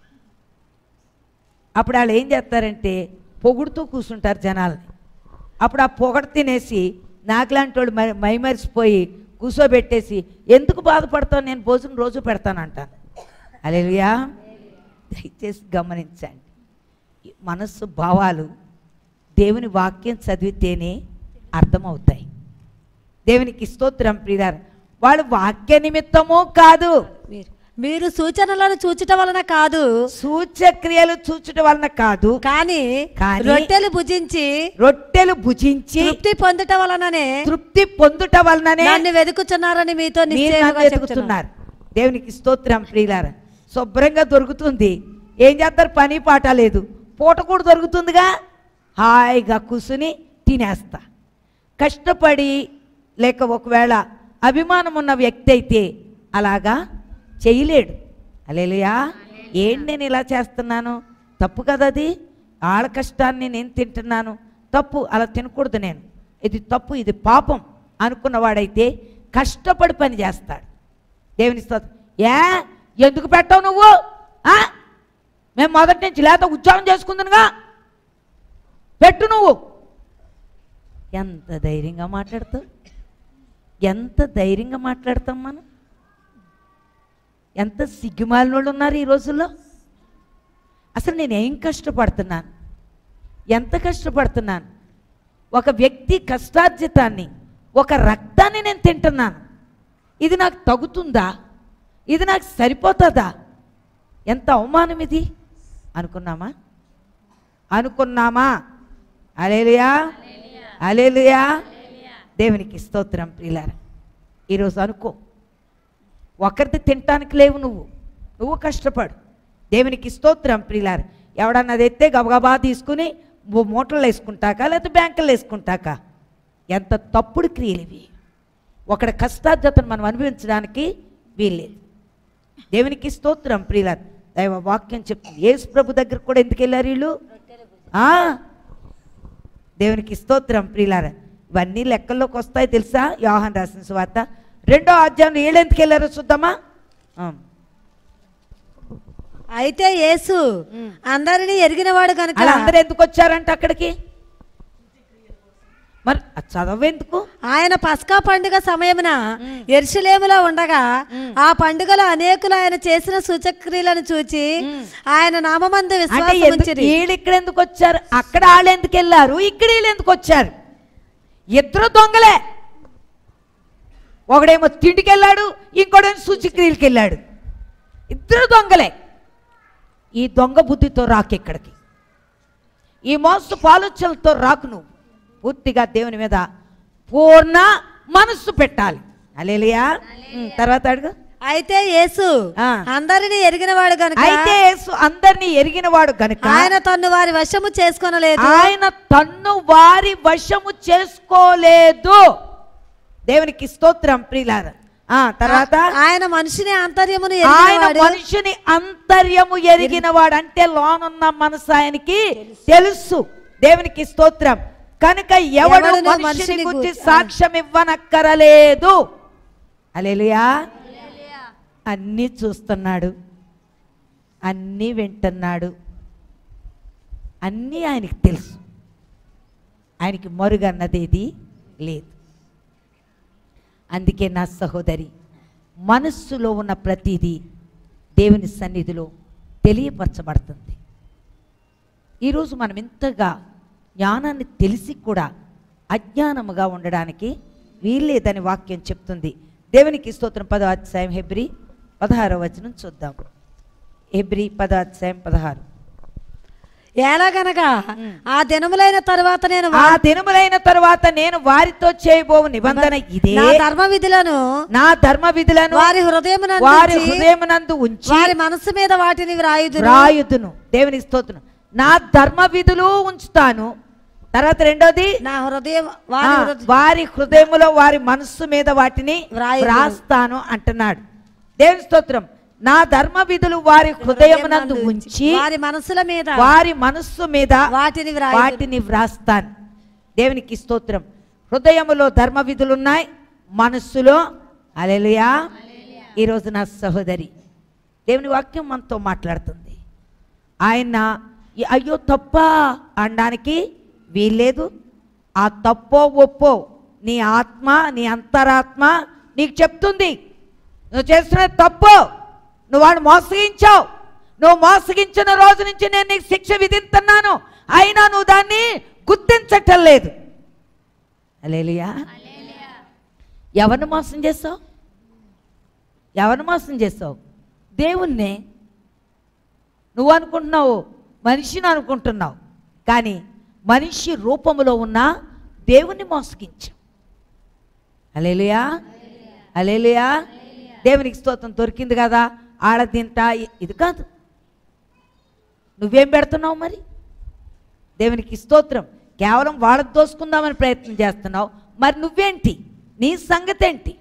అప్పుడు వాళ్ళు ఏం చేస్తారంటే పొగుడుతూ కూర్చుంటారు జనాల్ని అప్పుడు ఆ పొగడు తినేసి నాకులాంటి వాళ్ళు మై మైమరిసిపోయి కూర్చోబెట్టేసి ఎందుకు బాధపడతావు నేను భోజనం రోజు పెడతానంటాను అలేలుయా దయచేసి గమనించండి ఈ మనస్సు భావాలు దేవుని వాక్యం చదివితేనే అర్థమవుతాయి దేవునికి స్తోత్రం ప్రియారు వాళ్ళు వాక్య నిమిత్తమో కాదు
మీరు మీరు సూచనలను చూచటం వలన కాదు
సూచక్రియలు చూచుట వలన కాదు
కానీ
కానీ
రొట్టెలు భుజించి
రొట్టెలు భుజించి
తృప్తి పొందుట వలననే
తృప్తి పొందుట వలననే
నన్ను వెతుకుచున్నారని మీతో
మీరు నన్ను
నిశ్చయముగా చెప్తున్నాను
వెతుకుతున్నారు దేవునికి స్తోత్రం ప్రియులార శుభ్రంగా దొరుకుతుంది ఏం చేస్తారు పని పాట లేదు పూట కూడా దొరుకుతుందిగా హాయిగా కూసుని తినేస్తా కష్టపడి లేక ఒకవేళ అభిమానం ఉన్న వ్యక్తి అయితే అలాగా చేయలేడు అలేలుయా ఏంటి నేను ఇలా చేస్తున్నాను తప్పు కదా అది ఆళ్ళ కష్టాన్ని నేను తింటున్నాను తప్పు అలా తినకూడదు నేను ఇది తప్పు ఇది పాపం అనుకున్నవాడైతే కష్టపడి పని చేస్తాడు దేవుని స్తోత్రం ఏ ఎందుకు పెట్టావు నువ్వు ఆ? మేము మొదటి నుంచి లేత ఉద్యోగం చేసుకుందునుగా పెట్టు నువ్వు ఎంత ధైర్యంగా మాట్లాడతావు ఎంత ధైర్యంగా మాట్లాడతాం మనం ఎంత సిగ్గుమాలిన వాళ్ళు ఉన్నారు ఈ రోజుల్లో అసలు నేను ఏం కష్టపడుతున్నాను ఎంత కష్టపడుతున్నాను ఒక వ్యక్తి కష్టార్జితాన్ని ఒక రక్తాన్ని నేను తింటున్నాను ఇది నాకు తగుతుందా ఇది నాకు సరిపోతుందా ఎంత అవమానం ఇది అనుకున్నామా అనుకున్నామా అలేలుయా అలేలుయా దేవునికి స్తోత్రం ప్రియులారా ఈరోజు అనుకో ఒకరిది తినటానికి లేవు నువ్వు నువ్వు కష్టపడు దేవునికి స్తోత్రం ప్రియులార ఎవడన్నా అది ఎత్తే గబగబా తీసుకుని ఓ మూటలు వేసుకుంటాక లేకపోతే బ్యాంకులు వేసుకుంటాక ఎంత తప్పుడు క్రియలు ఇవి ఒకడి కష్టార్జతను మనం అనుభవించడానికి వీల్లేదు దేవునికి స్తోత్రం ప్రియులార దైవ వాక్యం చెప్తుంది యేసు ప్రభు దగ్గర కూడా ఎందుకు వెళ్ళారు వీళ్ళు ఆ, దేవునికి స్తోత్రం ప్రియులార ఇవన్నీ లెక్కల్లోకి వస్తాయి తెలుసా యోహాన్ రాసిన సువార్త రెండో అధ్యాయం వీళ్ళు ఎందుకు వెళ్ళారో చూద్దామా ఆ.
అయితే యేసు అందరినీ ఎరిగినవాడు కనుక
అలా అందరూ ఎందుకు వచ్చారంట అక్కడికి మరి ఆ చదవెందుకు
ఆయన పస్కా పండుగ సమయమున ఎరుసలేములో ఉండగా ఆ పండుగలో అనేకులు ఆయన చేసిన సూచక్రియలను చూచి ఆయన నామందు
అంటే
విశ్వాసం
ఎందుకు
ఉంచిరి
వీళ్ళు ఇక్కడ ఎందుకు వచ్చారు అక్కడ వాళ్ళు ఎందుకు వెళ్ళారు ఇక్కడ వీళ్ళు ఎందుకు వచ్చారు ఇద్దరు దొంగలే ఒకడేమో తిండికి వెళ్ళాడు ఇంకోడేమో సూచిక్రియలకి వెళ్ళాడు ఇద్దరు దొంగలే ఈ దొంగ బుద్ధితో రాకు ఇక్కడికి ఈ మోసపు ఆలోచనలతో రాకు నువ్వు పూర్తిగా దేవుని మీద పూర్ణ మనస్సు పెట్టాలి అలేలియా ఉమ్, తర్వాత అడుగు
అయితే యేసు
ఆ.
అందరినీ ఎరిగినవాడు కనుక
అయితే యేసు అందరినీ ఎరిగినవాడు గనుక
ఆయన తన్ను వారి వశము చేసుకొనలేదు
ఆయన తన్ను వారి వశము చేసుకోలేదు దేవునికి స్తోత్రం ప్రియులార ఆ తర్వాత
ఆయన మనిషిని ఆంతర్యమును
ఆయన
ఎరిగినవాడు
మనుషుని అంతర్యము ఎరిగిన వాడు అంటే లోనున్న మనసు ఆయనకి తెలుసు దేవునికి స్తోత్రం కనుక ఎవడు
ఎవడును
మనుషుని
మనిషిని
గురించి
గు-
సాక్ష్యం ఇవ్వనక్కరలేదు అలేలుయా అన్నీ చూస్తున్నాడు అన్నీ వింటున్నాడు అన్నీ ఆయనకి తెలుసు ఆయనకి మరుగన్నది ఏది లేదు అందుకే నా సహోదరి మనస్సులో ఉన్న ప్రతిదీ దేవుని సన్నిధిలో తెలియపరచబడుతుంది ఈరోజు మనం ఇంతగా జ్ఞానాన్ని తెలిసి కూడా అజ్ఞానముగా ఉండడానికి వీల్లేదని వాక్యం చెప్తుంది దేవునికి స్తోత్రం పదో అధ్యాయం హెబ్రి పదహారో వచనం చూద్దాం హెబ్రి పదో అధ్యాయం పదహారు
ఎలాగనగా ఆ దినములైన తరువాత నేను
ఆ దినములైన తరువాత నేను వారితో చేయబోవు నిబంధన ఇదే
నా ధర్మ విధులను
నా ధర్మ విధులను
వారి హృదయం
వారి హృదయమునందు ఉంచి
వారి మనసు మీద వాటిని వ్రాయుదురు
రాయుదును దేవునికి స్తోత్రం నా ధర్మ విధులు ఉంచుతాను తర్వాత రెండోది
నా హృదయం
ఆ,
వారి హృదయ-
వారి హృదయములో వారి మనస్సు మీద వాటిని
వ్రాయుదును.
రాస్తాను అంటున్నాడు దేవుని స్తోత్రం నా ధర్మ విధులు వారి హృదయమునందు ఉంచి
వారి మనసుల మీద
వారి మనస్సు మీద
వాటిని వ్రాయుదురు.
వాటిని వ్రాస్తాను దేవునికి స్తోత్రం హృదయములో ధర్మ విధులు ఉన్నాయి మనస్సులో అలెలుయా ఈరోజు నా సహోదరి దేవుని వాక్యం మనతో మాట్లాడుతుంది ఆయన ఈ అయ్యో తప్ప అనడానికి వీల్లేదు ఆ తప్పో ఒప్పో నీ ఆత్మ నీ అంతరాత్మ నీకు చెప్తుంది నువ్వు చేస్తున్న తప్పు నువ్వు వాడు మోసగించావు నువ్వు మోసగించిన రోజు నుంచి నేను నీకు శిక్ష విధిస్తున్నాను అయినా నువ్వు దాన్ని గుర్తించటం లేదు అలేలియా ఎవరిని మోసం చేస్తావు ఎవరిని మోసం చేస్తావు దేవుణ్ణే నువ్వు అనుకుంటున్నావు మనిషిని అనుకుంటున్నావు కానీ మనిషి రూపములో ఉన్న దేవుణ్ణి మోసగించావు అలేలుయా అలేలుయా దేవునికి స్తోత్రం దొరికింది కదా ఆడ తింటా ఇ- ఇది కాదు నువ్వేం పెడుతున్నావు మరి దేవునికి స్తోత్రం కేవలం వాళ్ళని దోసుకుందామని ప్రయత్నం చేస్తున్నావు మరి నువ్వేంటి నీ సంగతి ఏంటి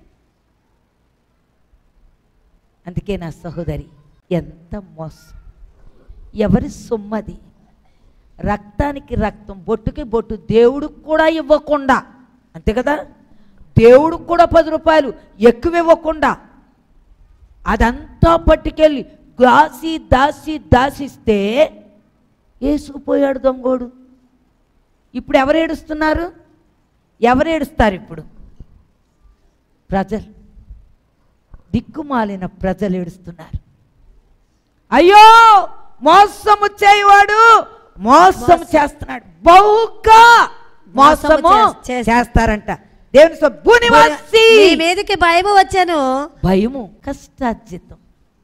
అందుకే నా సహోదరి ఎంత మోసం ఎవరి సొమ్మది రక్తానికి రక్తం బొట్టుకి బొట్టు దేవుడికి కూడా ఇవ్వకుండా అంతే కదా దేవుడికి కూడా పది రూపాయలు ఎక్కువ ఇవ్వకుండా అదంతా పట్టుకెళ్ళి దాసి దాసి దాసిస్తే ఏసుకుపోయాడు దొంగోడు ఇప్పుడు ఎవరు ఏడుస్తున్నారు ఎవరు ఏడుస్తారు ఇప్పుడు ప్రజలు దిక్కుమాలిన ప్రజలు ఏడుస్తున్నారు అయ్యో మోసము చేయవాడు మోసం చేస్తున్నాడు బహుగా మోసము
మోసము చేస్- చేస్-
చేస్తారంట దేవుని స్వ- భూనివాసి
నీ మీదకి భయము వచ్చాను
భయము కష్టార్జితం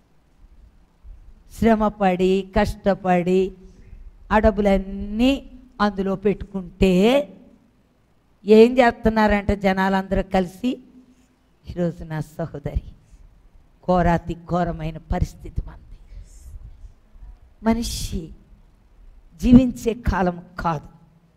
శ్రమపడి కష్టపడి ఆ డబ్బులన్నీ అందులో పెట్టుకుంటే ఏం చేస్తున్నారంటే జనాలందరూ కలిసి ఈరోజు నా సహోదరి ఘోరాతి ఘోరమైన పరిస్థితి మంది మనిషి జీవించే కాలం కాదు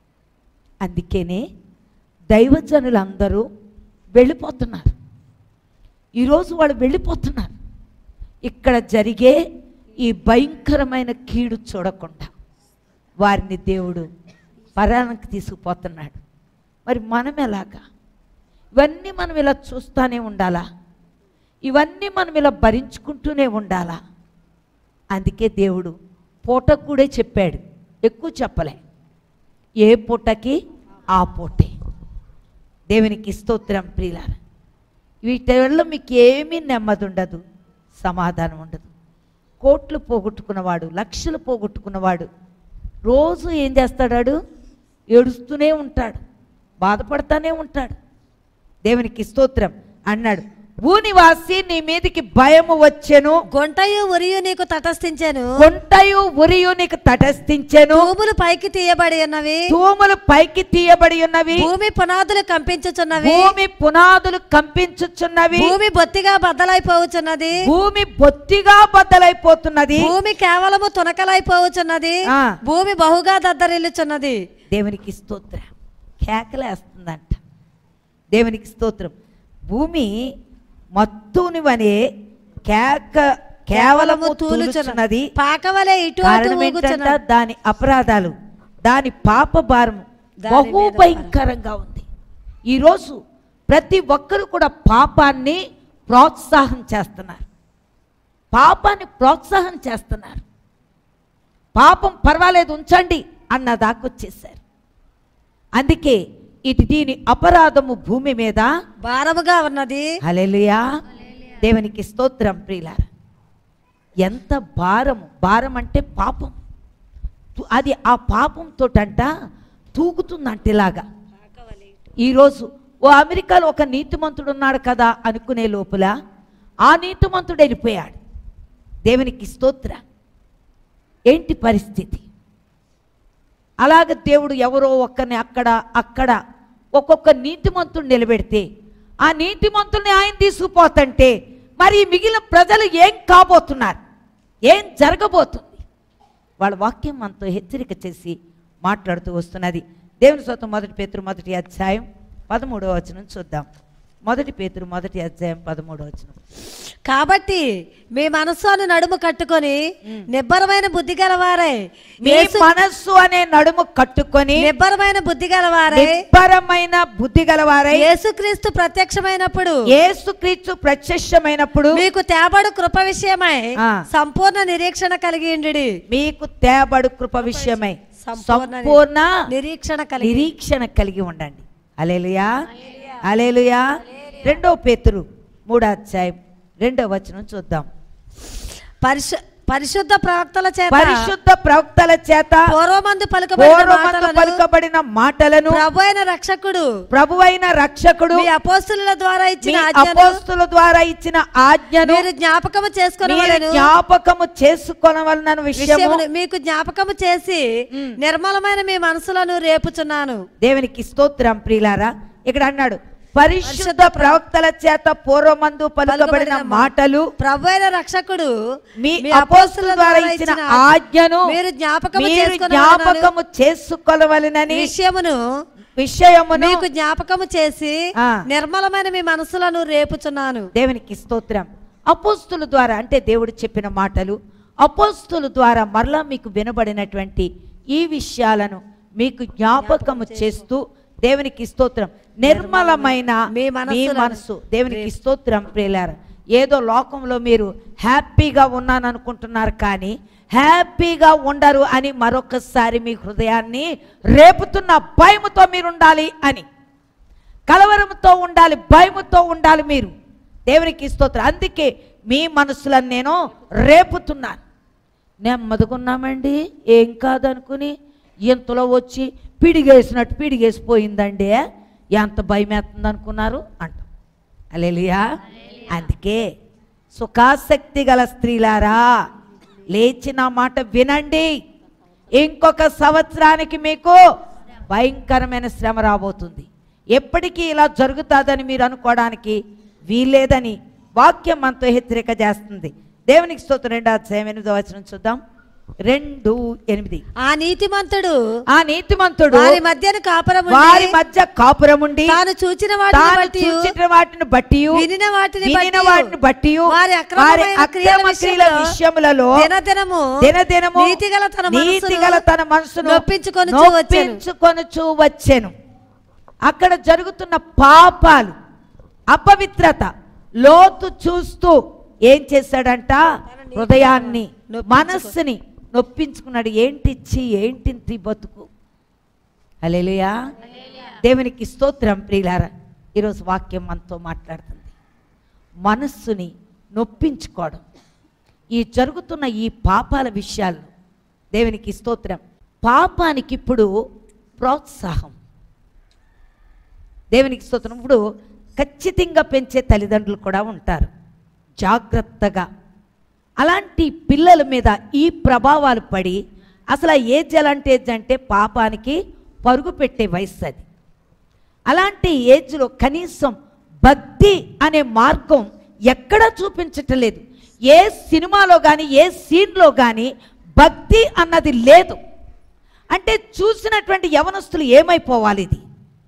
అందుకనే దైవజనులందరూ వెళ్ళిపోతున్నారు ఈరోజు వాళ్ళు వెళ్ళిపోతున్నారు ఇక్కడ జరిగే ఈ భయంకరమైన కీడు చూడకుండా వారిని దేవుడు పరానికి తీసుకుపోతున్నాడు మరి మనం ఎలాగా ఇవన్నీ మనం ఇలా చూస్తూనే ఉండాలా ఇవన్నీ మనం ఇలా భరించుకుంటూనే ఉండాలా అందుకే దేవుడు పూటకు కూడా చెప్పాడు ఎక్కువ చెప్పలే ఏ పూటకి ఆ పూటే దేవునికి స్తోత్రం ప్రియులార వీటి వల్ల మీకు ఏమీ నెమ్మది ఉండదు సమాధానం ఉండదు కోట్లు పోగొట్టుకున్నవాడు లక్షలు పోగొట్టుకున్నవాడు రోజు ఏం చేస్తాడాడు ఏడుస్తూనే ఉంటాడు బాధపడతానే ఉంటాడు దేవునికి స్తోత్రం అన్నాడు భూనివాసి నీ మీదికి భయము వచ్చెను
గుంటయు ఉరియు నీకు తటస్థించాను
కొంటయు ఉరియు నీకు తటస్థించెను
తూములు పైకి తీయబడి ఉన్నవి
తూములు పైకి తీయబడి ఉన్నవి
భూమి పునాదులు కంపించుచున్నవి
భూమి పునాదులు కంపించుచున్నవి
భూమి బొత్తిగా బద్దలైపోవచ్చున్నది
భూమి బొత్తిగా బద్దలైపోతున్నది
భూమి కేవలము తునకలైపోవచ్చున్నది
ఆ.
భూమి బహుగా దద్దరిల్లుచున్నది
దేవునికి స్తోత్రం కేకలేస్తుందంట దేవునికి స్తోత్రం భూమి మత్తునివనే కేక కేవలము తూలుచున్నది
పాకవలే ఇటు అటు
కారణం ఏంటంట
ఊగుచున్నది
దాని అపరాధాలు దాని పాప భారము
దాని
బహు
మీద
భయంకరంగా ఉంది ఈరోజు ప్రతి ఒక్కరు కూడా పాపాన్ని ప్రోత్సాహం చేస్తున్నారు పాపాన్ని ప్రోత్సాహం చేస్తున్నారు పాపం పర్వాలేదు ఉంచండి అన్న దాకొచ్చేసారు అందుకే ఇటు దీని అపరాధము భూమి మీద
భారముగా ఉన్నది
హల్లెలూయా దేవునికి స్తోత్రం ప్రియులార ఎంత భారము భారం అంటే పాపం తు- అది ఆ పాపంతో అంట తూగుతుందంట ఇలాగా ఈరోజు ఓ అమెరికాలో ఒక నీతిమంతుడు ఉన్నాడు కదా అనుకునే లోపల ఆ నీతిమంతుడు వెళ్ళిపోయాడు దేవునికి స్తోత్ర ఏంటి పరిస్థితి అలాగ దేవుడు ఎవరో ఒక్కరిని అక్కడ అక్కడ ఒక్కొక్క నీతిమంతుడు నిలబెడితే ఆ నీతిమంతుల్ని ఆయన తీసుకుపోతుంటే మరి ఈ మిగిలిన ప్రజలు ఏం కాబోతున్నారు ఏం జరగబోతుంది వాళ్ళ వాక్యం మనతో హెచ్చరిక చేసి మాట్లాడుతూ వస్తున్నది దేవుని స్వతం మొదటి పేతురు మొదటి అధ్యాయం పదమూడవ వచనం చూద్దాం మొదటి పేతురు మొదటి అధ్యాయం పదమూడవ వచనం
కాబట్టి మీ మనస్సును నడుము కట్టుకొని నిబ్బరమైన బుద్ధి గలవారై
మీ
యేసు-
మనస్సు అనే నడుము కట్టుకొని
నిబ్బరమైన బుద్ధి గలవారై
నిబ్బరమైన బుద్ధి గలవారై
యేసుక్రీస్తు ప్రత్యక్షమైనప్పుడు
యేసుక్రీస్తు ప్రత్యక్షమైనప్పుడు
మీకు తేబడు కృప విషయమై
ఆ.
సంపూర్ణ నిరీక్షణ కలిగి ఉండుడి
మీకు తేబడు కృప విషయమై
సంపూర్ణ
సంపూర్ణ
నిరీక్షణ కలిగి
నిరీక్షణ కలిగి ఉండండి అలేలుయా అలేలుయా రెండో పేతురు మూడో అధ్యాయం రెండో వచనం చూద్దాం
పరిశు పరిశుద్ధ ప్రవక్తల చేత
పరిశుద్ధ ప్రవక్తల చేత
పూర్వమందు పలుకబడిన
పూర్వమందు
మాటలను
పలుకబడిన మాటలను
ప్రభు అయిన రక్షకుడు
ప్రభువైన రక్షకుడు
మీ అపోస్తుల ద్వారా
మీ
ఇచ్చిన ఆజ్ఞను
అపోస్తుల ద్వారా ఇచ్చిన ఆజ్ఞను
మీరు జ్ఞాపకము
మీరు
చేసుకుని
జ్ఞాపకము చేసుకొనవలన విషయము
విషయమును మీకు జ్ఞాపకము చేసి
మ్.
నిర్మలమైన మీ మనసులను రేపుచున్నాను
దేవునికి స్తోత్రం ప్రియులారా ఇక్కడ అన్నాడు పరిశుద్ధ ప్రవక్తల చేత పూర్వమందు పలుకబడిన మాటలు
ప్రభు అయిన రక్షకుడు
మీ అపోస్తుల ద్వారా ఇచ్చిన ఆజ్ఞను
మీరు జ్ఞాపకము
మీరు
చేసుకొనవలెనని
జ్ఞాపకము చేసుకొనవలెనని
విషయమును
విషయమును
మీకు జ్ఞాపకము చేసి
ఆ.
నిర్మలమైన మీ మనసులను రేపుచున్నాను
దేవునికి స్తోత్రం అపోస్తుల ద్వారా అంటే దేవుడు చెప్పిన మాటలు అపోస్తుల ద్వారా మరలా మీకు వినబడినటువంటి ఈ విషయాలను మీకు జ్ఞాపకము చేస్తూ దేవునికి స్తోత్రం నిర్మలమైన
మీ
మీ
మనస్సులను
మనసు దేవునికి స్తోత్రం ప్రియులారా ఏదో లోకంలో మీరు హ్యాపీగా ఉన్నాను అనుకుంటున్నారు కానీ హ్యాపీగా ఉండరు అని మరొకసారి మీ హృదయాన్ని రేపుతున్న భయముతో మీరు ఉండాలి అని కలవరంతో ఉండాలి భయముతో ఉండాలి మీరు దేవునికి స్తోత్రం అందుకే మీ మనసులను నేను రేపుతున్నాను నెమ్మదుకున్నామండి ఏం కాదనుకుని ఇంతలో వచ్చి పిడిగేసినట్టు పిడిగేసిపోయిందండి ఎంత భయం వేస్తుంది అనుకున్నారు అంటాం అలేలియా అందుకే సుఖాసక్తి గల స్త్రీలారా లేచిన మాట వినండి ఇంకొక సంవత్సరానికి మీకు భయంకరమైన శ్రమ రాబోతుంది ఎప్పటికీ ఇలా జరుగుతుందని మీరు అనుకోవడానికి వీల్లేదని వాక్యం మనతో హెచ్చరిక చేస్తుంది దేవునికి స్తోత్రం రెండో అధ్యాయం ఎనిమిదో వచనం చూద్దాం రెండు ఎనిమిది
ఆ నీతిమంతుడు
ఆ నీతిమంతుడు
వారి మధ్యన కాపురం ఉండి,
వారి మధ్య కాపురముండి
తాను చూచిన వాటిని
తాను
బట్టి
చూచిన వాటిని బట్టి
వినిన వాటిని
వినిన
బట్టియు,
వాటిని బట్టి
వారి అక్రమమైన క్రియల
అక్రమ క్రియల
విషయంలో
విషయములలో
దినదినము
దినదినము
నీతిగల తన మనస్సును
నీతిగల తన మనసును
నొప్పించుకొనుచు వచ్చెను.
నొప్పించుకొనుచు వచ్చెను అక్కడ జరుగుతున్న పాపాలు అపవిత్రత లోతు చూస్తూ ఏం చేశాడంట హృదయాన్ని మనస్సుని నొప్పించుకున్నాడు ఏంటిచ్చి ఏంటి బతుకు అలేలుయా దేవునికి స్తోత్రం ప్రియులారా ఈరోజు వాక్యం మనతో మాట్లాడుతుంది మనస్సుని నొప్పించుకోవడం ఈ జరుగుతున్న ఈ పాపాల విషయాలు దేవునికి స్తోత్రం పాపానికి ఇప్పుడు ప్రోత్సాహం దేవునికి స్తోత్రం ఇప్పుడు ఖచ్చితంగా పెంచే తల్లిదండ్రులు కూడా ఉంటారు జాగ్రత్తగా అలాంటి పిల్లల మీద ఈ ప్రభావాలు పడి అసలు ఆ ఏజ్ ఎలాంటి ఏజ్ అంటే పాపానికి పరుగు పెట్టే వయస్సు అది అలాంటి ఏజ్లో కనీసం భక్తి అనే మార్గం ఎక్కడా చూపించటం లేదు ఏ సినిమాలో కానీ ఏ సీన్లో కానీ భక్తి అన్నది లేదు అంటే చూసినటువంటి యవనస్తులు ఏమైపోవాలి ఇది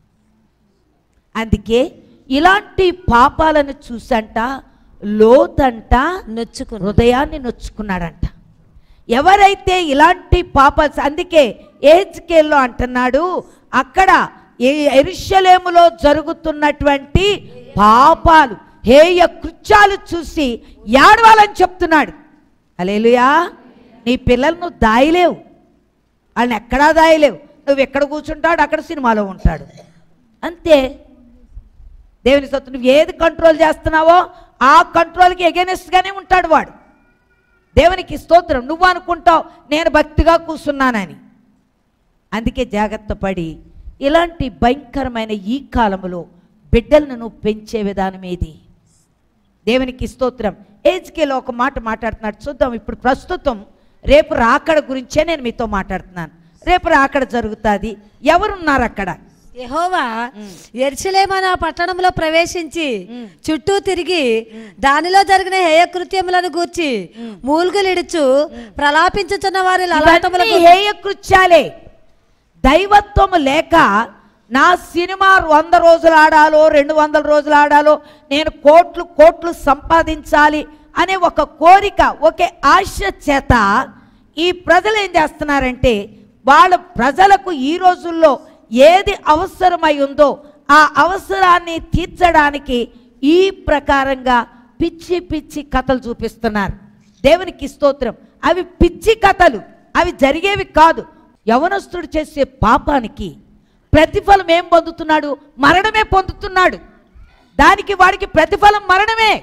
అందుకే ఇలాంటి పాపాలను చూసంట లోతంట
నొచ్చుకుని
హృదయాన్ని నొచ్చుకున్నాడంట ఎవరైతే ఇలాంటి పాపాలు అందుకే ఏజ్కేల్లో అంటున్నాడు అక్కడ ఏ- ఎరుషలేములో జరుగుతున్నటువంటి పాపాలు హేయ కృత్యాలు చూసి ఏడవాలని చెప్తున్నాడు అలేలుయా నీ పిల్లలు నువ్వు దాయలేవు వాళ్ళని ఎక్కడా దాయలేవు నువ్వు ఎక్కడ కూర్చుంటాడు అక్కడ సినిమాలో ఉంటాడు అంతే దేవుని సత్తు నువ్వు ఏది కంట్రోల్ చేస్తున్నావో ఆ కంట్రోల్కి ఎగెనెస్ట్గానే ఉంటాడు వాడు దేవునికి స్తోత్రం నువ్వు అనుకుంటావు నేను భక్తిగా కూర్చున్నానని అందుకే జాగ్రత్త పడి ఇలాంటి భయంకరమైన ఈ కాలంలో బిడ్డలను నువ్వు పెంచే విధానం ఏది దేవునికి స్తోత్రం ఏజ్కేలో ఒక మాట మాట్లాడుతున్నాడు చూద్దాం ఇప్పుడు ప్రస్తుతం రేపు రాకడ గురించే నేను మీతో మాట్లాడుతున్నాను రేపు రాకడ జరుగుతుంది ఎవరున్నారు అక్కడ
యెహోవా ఎర్చలేమన పట్టణంలో ప్రవేశించి చుట్టూ తిరిగి దానిలో జరిగిన హేయకృత్యములను గూర్చి మూల్గులిడుచు ప్రలాపించుచున్న వారి
ఇవన్నీ
లలాటములకు
హేయ కృత్యాలే దైవత్వము లేక నా సినిమా వంద రోజులు ఆడాలో రెండు వందల రోజులు ఆడాలో నేను కోట్లు కోట్లు సంపాదించాలి అనే ఒక కోరిక ఒకే ఆశ చేత ఈ ప్రజలు ఏం చేస్తున్నారంటే వాళ్ళ ప్రజలకు ఈ రోజుల్లో ఏది అవసరమై ఉందో ఆ అవసరాన్ని తీర్చడానికి ఈ ప్రకారంగా పిచ్చి పిచ్చి కథలు చూపిస్తున్నారు దేవునికి స్తోత్రం అవి పిచ్చి కథలు అవి జరిగేవి కాదు యవనస్తుడు చేసే పాపానికి ప్రతిఫలం ఏం పొందుతున్నాడు మరణమే పొందుతున్నాడు దానికి వాడికి ప్రతిఫలం మరణమే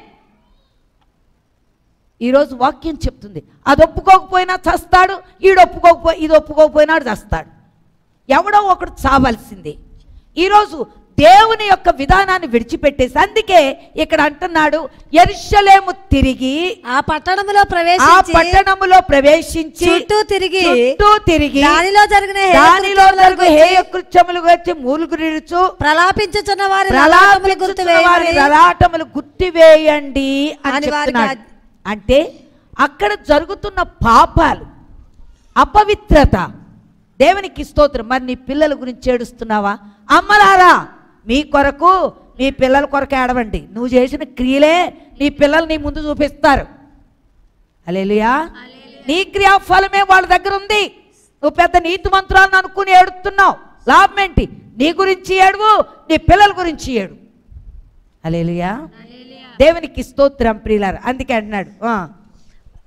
ఈరోజు వాక్యం చెప్తుంది అది ఒప్పుకోకపోయినా చస్తాడు ఈడు ఒప్పుకోకపో ఇది ఒప్పుకోకపోయినా ఆడు చస్తాడు ఎవడో ఒకడు చావాల్సిందే ఈరోజు దేవుని యొక్క విధానాన్ని విడిచిపెట్టేసి అందుకే ఇక్కడ అంటున్నాడు ఎరుషలేము తిరిగి
ఆ పట్టణములో
ఆ
ప్రవేశించి
పట్టణములో ప్రవేశించి
చుట్టూ తిరిగి
చుట్టూ తిరిగి
దానిలో జరిగిన
దానిలో
హేయకృత్యములను
జరుగు
గూర్చి
హేయ కృత్యములు వచ్చి మూలుగురిడుచు
ప్రలాపించుచున్న వారి లలాటములు గుర్తు
ప్రలాపించుచున్న వారి
వేయండి.
లలాటములు గుర్తివేయండి అని
అని వారికి
చెప్తున్నాడు అంటే అక్కడ జరుగుతున్న పాపాలు అపవిత్రత దేవునికి స్తోత్రం మరి నీ పిల్లల గురించి ఏడుస్తున్నావా అమ్మలారా మీ కొరకు మీ పిల్లల కొరకు ఏడవండి నువ్వు చేసిన క్రియలే నీ పిల్లలు నీ ముందు చూపిస్తారు అలేలుయా నీ క్రియాఫలమే వాళ్ళ దగ్గర ఉంది నువ్వు పెద్ద నీతి మంత్రాలను అనుకుని ఏడుస్తున్నావు లాభం ఏంటి నీ గురించి ఏడువు నీ పిల్లల గురించి ఏడు అలేలుయా దేవునికి స్తోత్రం ప్రియులారు అందుకే అంటున్నాడు ఆ,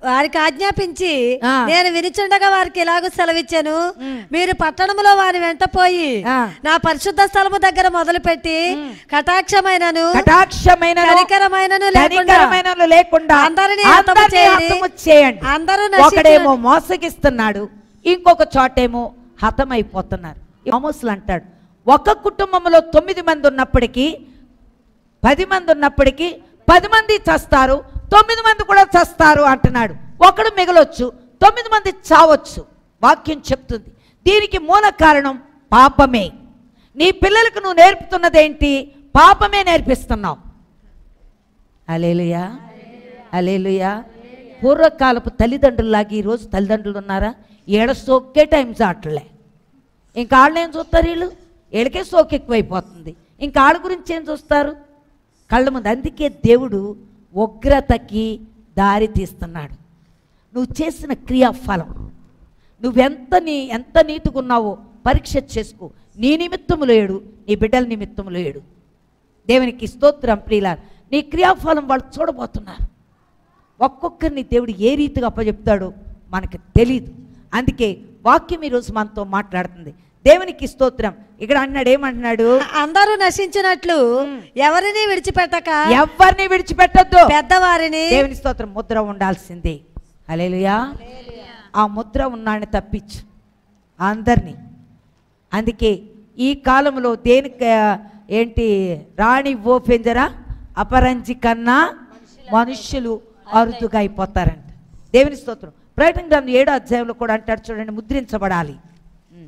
వారికి ఆజ్ఞాపించి
ఆ.
నేను వినిచుండగా వారికి ఎలాగో సెలవిచ్చాను
ఉమ్.
మీరు పట్టణంలో వారి వెంట పోయి
ఆ.
నా పరిశుద్ధ స్థలము దగ్గర మొదలుపెట్టి కటాక్షమైనను
కటాక్షమైన
కనికరమైనను లేకుండా
కనికరమైనను లేకుండా
అందరినీ హతము
అందరినీ
చేయండి.
హతము చేయండి
అందరూ నశించిన-
ఒకడేమో మోసగిస్తున్నాడు ఇంకొక చోటేమో హతమైపోతున్నారు ఆమోసులు అంటాడు ఒక కుటుంబంలో తొమ్మిది మంది ఉన్నప్పటికీ పది మంది ఉన్నప్పటికీ పది మంది చస్తారు తొమ్మిది మంది కూడా చస్తారు అంటున్నాడు ఒకడు మిగలొచ్చు తొమ్మిది మంది చావచ్చు వాక్యం చెప్తుంది దీనికి మూల కారణం పాపమే నీ పిల్లలకు నువ్వు నేర్పుతున్నదేంటి పాపమే నేర్పిస్తున్నావు అలేలుయా అలేలుయా పూర్వకాలపు తల్లిదండ్రుల్లాగా ఈరోజు తల్లిదండ్రులు ఉన్నారా ఏడ సోకే టైం చాటలే ఇంకా వాళ్ళు ఏం చూస్తారు వీళ్ళు వీళ్ళకే సోకు ఎక్కువైపోతుంది ఇంకా వాళ్ళ గురించి ఏం చూస్తారు కళ్ళ ముందు అందుకే దేవుడు ఉగ్రతకి దారి తీస్తున్నాడు నువ్వు చేసిన క్రియాఫలం నువ్వెంత నీ ఎంత నీతిగా ఉన్నావో పరీక్ష చేసుకో నీ నిమిత్తము లేడు నీ బిడ్డల నిమిత్తము లేడు దేవునికి స్తోత్రం ప్రియుల నీ క్రియాఫలం వాళ్ళు చూడబోతున్నారు ఒక్కొక్కరిని దేవుడు ఏ రీతిగా అప్పచెప్తాడో మనకు తెలియదు అందుకే వాక్యం ఈరోజు మనతో మాట్లాడుతుంది దేవునికి స్తోత్రం ఇక్కడ అన్నాడు ఏమంటున్నాడు
అందరూ నశించినట్లు ఎవరిని విడిచిపెట్టక
ఎవరిని విడిచిపెట్టొద్దు
పెద్దవారిని
దేవుని స్తోత్రం ముద్ర ఉండాల్సిందే హల్లెలూయా ఆ ముద్ర ఉన్నాడని తప్పించు అందరినీ అందుకే ఈ కాలంలో దేనికి ఆ, ఏంటి రాణి ఓపెంజరా అపరంజి కన్నా మనుష్యులు అరుదుగా అయిపోతారంట దేవుని స్తోత్రం ప్రకటన గ్రంథం ఏడో అధ్యాయంలో కూడా అంటాడు చూడండి ముద్రించబడాలి ఉమ్.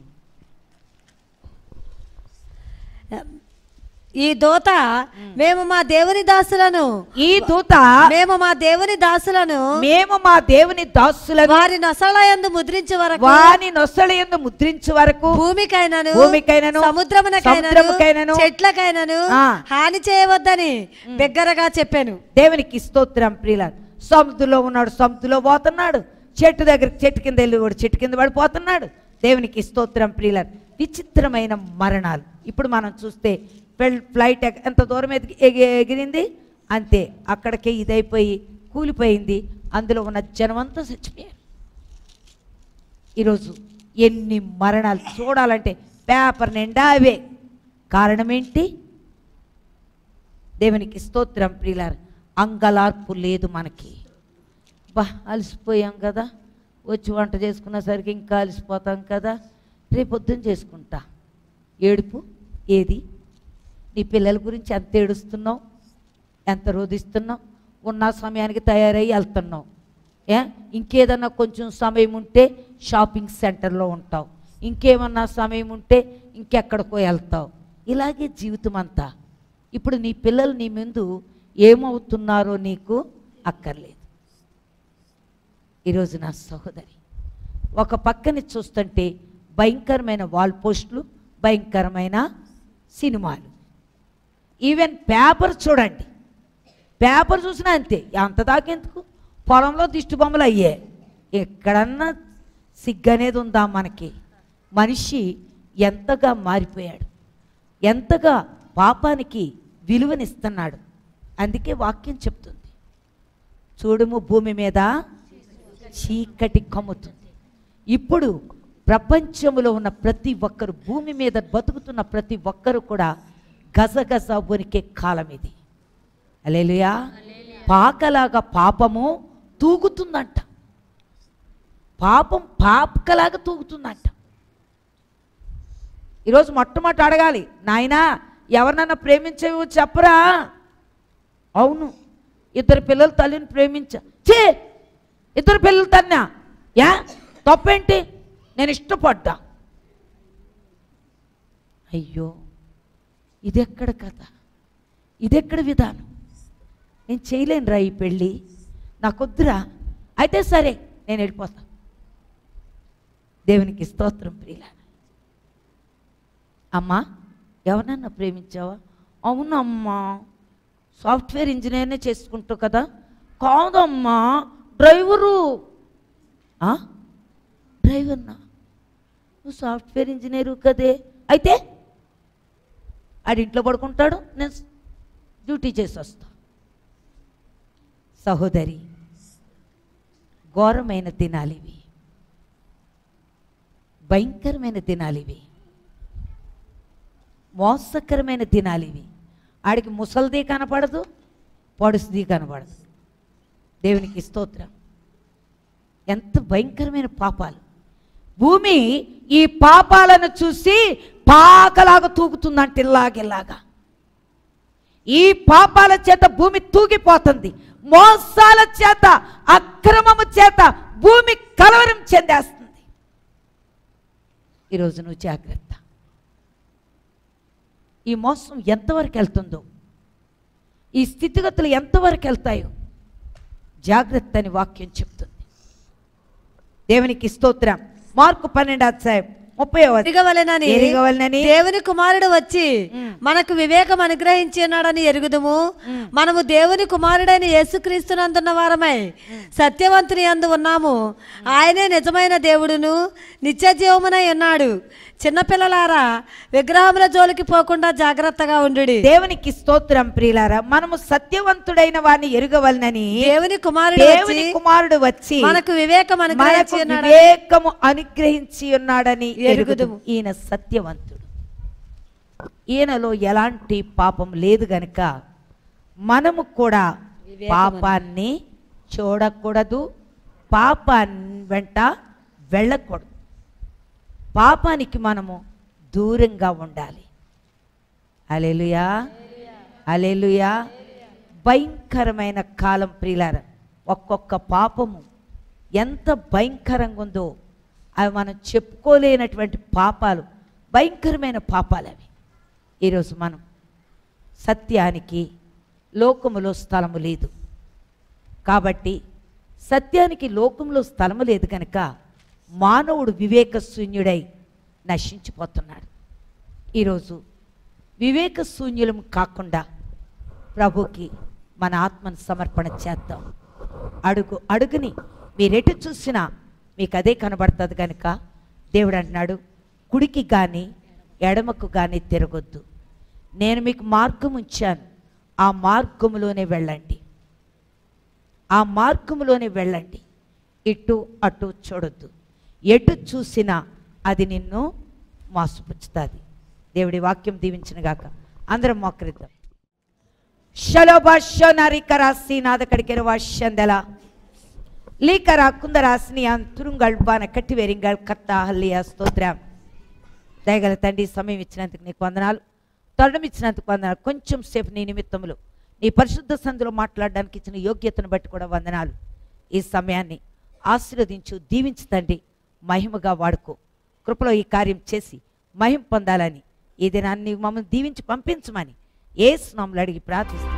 ఈ దోత మేము మా దేవుని దాసులను
ఈ దూత
మేము మా దేవుని దాసులను
మేము మా దేవుని దాసులను
వారి నొసలయందు ముద్రించే వరకు
వాని నొసలయందు ముద్రించు వరకు
భూమికైనను
భూమికైనను,
సముద్రమునకైనను
సముద్రముకైనను,
చెట్లకైనను
ఆ.
హాని చేయవద్దని బిగ్గరగా చెప్పాను
దేవునికి స్తోత్రం ప్రియుల సముద్రంలో ఉన్నాడు సముద్రంలో పోతున్నాడు చెట్టు దగ్గర చెట్టు కింద వెళ్ళి కూడా చెట్టు కింద పడిపోతున్నాడు దేవునికి స్తోత్రం ప్రియుల విచిత్రమైన మరణాలు ఇప్పుడు మనం చూస్తే పెల్- ఫ్లైట్ ఎగ- ఎంత దూరం ఎదిగి ఎగి- ఎగిరింది అంతే అక్కడికే ఇదైపోయి కూలిపోయింది అందులో ఉన్న జనమంతా చచ్చిపోయారు ఈరోజు ఎన్ని మరణాలు చూడాలంటే పేపర్ నిండా అవే కారణం ఏంటి దేవునికి స్తోత్రం ప్రియులారు అంగలార్పు లేదు మనకి బా అలసిపోయాం కదా వచ్చి వంట చేసుకునేసరికి ఇంకా అలసిపోతాం కదా రేపు పొద్దున్న చేసుకుంటా ఏడుపు ఏది నీ పిల్లల గురించి ఎంత ఏడుస్తున్నావు ఎంత రోధిస్తున్నావు ఉన్న సమయానికి తయారయ్యి వెళ్తున్నావు ఏ ఇంకేదన్నా కొంచెం సమయం ఉంటే షాపింగ్ సెంటర్లో ఉంటావు ఇంకేమన్నా సమయం ఉంటే ఇంకెక్కడికో వెళ్తావు ఇలాగే జీవితం అంతా ఇప్పుడు నీ పిల్లలు నీ ముందు ఏమవుతున్నారో నీకు అక్కర్లేదు ఈరోజు నా సహోదరి ఒక పక్కని చూస్తుంటే భయంకరమైన వాల్ పోస్టులు భయంకరమైన సినిమాలు ఈవెన్ పేపర్ చూడండి పేపర్ చూసినా అంతే అంత దాకెందుకు పొలంలో దిష్టి బొమ్మలు అయ్యే ఎక్కడన్నా సిగ్గు అనేది ఉందా మనకి మనిషి ఎంతగా మారిపోయాడు ఎంతగా పాపానికి విలువనిస్తున్నాడు అందుకే వాక్యం చెప్తుంది చూడుము భూమి మీద చీకటి కమ్ముతుంది ఇప్పుడు ప్రపంచంలో ఉన్న ప్రతి ఒక్కరు భూమి మీద బతుకుతున్న ప్రతి ఒక్కరు కూడా గజగజ వణికే కాలం ఇది అలేలుయా పాకలాగా పాపము తూగుతుందంట పాపం పాపకలాగా తూగుతుందంట ఈరోజు మొట్టమొదటి అడగాలి నాయనా ఎవరినన్నా ప్రేమించేవో చెప్పరా అవును ఇద్దరు పిల్లలు తల్లిని ప్రేమించ చే ఇద్దరు పిల్లలు తన్నా యా తప్పేంటి నేను ఇష్టపడ్డా అయ్యో ఇదెక్కడ కథ ఇదెక్కడ విధానం నేను చేయలేనురా ఈ పెళ్ళి నాకొద్దురా అయితే సరే నేను వెళ్ళిపోతా దేవునికి స్తోత్రం ప్రియుల అమ్మా ఎవరన్నా ప్రేమించావా అవునమ్మా సాఫ్ట్వేర్ ఇంజనీర్నే చేసుకుంటావు కదా కాదమ్మా డ్రైవరు ఆ? డ్రైవర్నా నువ్వు సాఫ్ట్వేర్ ఇంజనీరు కదే అయితే ఆడింట్లో పడుకుంటాడు నేను డ్యూటీ చేసి వస్తా సహోదరి ఘోరమైన దినాలు ఇవి భయంకరమైన దినాలు ఇవి మోసకరమైన దినాలు ఇవి ఆడికి ముసలిది కనపడదు పొడుసుది కనపడదు దేవునికి స్తోత్రం ఎంత భయంకరమైన పాపాలు భూమి ఈ పాపాలను చూసి పాకలాగా తూగుతుందంట ఇలాగిలాగా ఈ పాపాల చేత భూమి తూగిపోతుంది మోసాల చేత అక్రమము చేత భూమి కలవరం చెందేస్తుంది ఈరోజు నువ్వు జాగ్రత్త ఈ మోసం ఎంతవరకు వెళ్తుందో ఈ స్థితిగతులు ఎంతవరకు వెళ్తాయో జాగ్రత్త అని వాక్యం చెప్తుంది దేవునికి స్తోత్రం మార్కు పన్నెండు అధ్యాయం ముప్పై
ఎరగవలెనని
ఎరగవలెనని
దేవుని కుమారుడు వచ్చి
మ్.
మనకు వివేకం అనుగ్రహించి ఉన్నాడని ఎరుగుదుము
మ్.
మనము దేవుని కుమారుడైన యేసుక్రీస్తునందున్న వారమై సత్యవంతుని అందు ఉన్నాము ఆయనే నిజమైన దేవుడును నిత్య జీవమునై ఉన్నాడు చిన్నపిల్లలారా విగ్రహముల జోలికి పోకుండా జాగ్రత్తగా ఉండు
దేవునికి స్తోత్రం ప్రియులారా మనము సత్యవంతుడైన వారిని ఎరుగవలనని
దేవుని కుమారుడు
దేవుని
వచ్చి
కుమారుడు వచ్చి
మనకు వివేకం అనుగ్రహించి
మనకు
ఉన్నాడు
వివేకము అనుగ్రహించి ఉన్నాడని ఎరుగుదుము
ఎరుగుదుము.
ఈయన సత్యవంతుడు ఈయనలో ఎలాంటి పాపం లేదు గనుక మనము కూడా
వివేకము.
పాపాన్ని చూడకూడదు పాపాన్ని వెంట వెళ్ళకూడదు పాపానికి మనము దూరంగా ఉండాలి అలెలుయా అలెలుయా భయంకరమైన కాలం ప్రియులార ఒక్కొక్క పాపము ఎంత భయంకరంగా ఉందో అవి మనం చెప్పుకోలేనటువంటి పాపాలు భయంకరమైన పాపాలు అవి ఈరోజు మనం సత్యానికి లోకములో స్థలము లేదు కాబట్టి సత్యానికి లోకంలో స్థలము లేదు కనుక మానవుడు వివేక శూన్యుడై నశించిపోతున్నాడు ఈరోజు వివేక శూన్యులం కాకుండా ప్రభుకి మన ఆత్మను సమర్పణ చేద్దాం అడుగు అడుగుని మీరెటు చూసినా మీకు అదే కనబడుతుంది కనుక దేవుడు అంటున్నాడు కుడికి కానీ ఎడమకు కానీ తిరగొద్దు నేను మీకు మార్గం ఉంచాను ఆ మార్గములోనే వెళ్ళండి ఆ మార్గములోనే వెళ్ళండి ఇటు అటు చూడొద్దు ఎటు చూసినా అది నిన్ను మోసపుచ్చుతుంది దేవుడి వాక్యం దీవించిన గాక అందరం మోకరిద్దాం ಶಲೋಭಾಷ್ಯ ನಾರಿಕರಾಸಿ ನಾದಕಡಿಕೆರ ವಾಶ್ಯಂದಲ ಲೀಕರ ಕುಂದರಾಸಿನಿ ತುರುಂಗಳ್ ಬಾನ కట్టివేరింగళ్ కర్త హల్లియ స్తోత్రం దయగల తండ్రి సమయం ఇచ్చినందుకు నీకు వందనాలు తరుణం ఇచ్చినందుకు వందనాలు కొంచెం సేపు నీ నిమిత్తములు నీ పరిశుద్ధ సందులో మాట్లాడడానికి ఇచ్చిన యోగ్యతను బట్టి కూడా వందనాలు ఈ సమయాన్ని ఆశీర్వదించు దీవించు తండ్రి మహిమగా వాడుకో కృపలో ఈ కార్యం చేసి మహిమ పొందాలని ఈ దినాన్ని మమ్మల్ని దీవించి పంపించమని ఏ స్నాములు అడిగి ప్రార్థిస్తున్నాం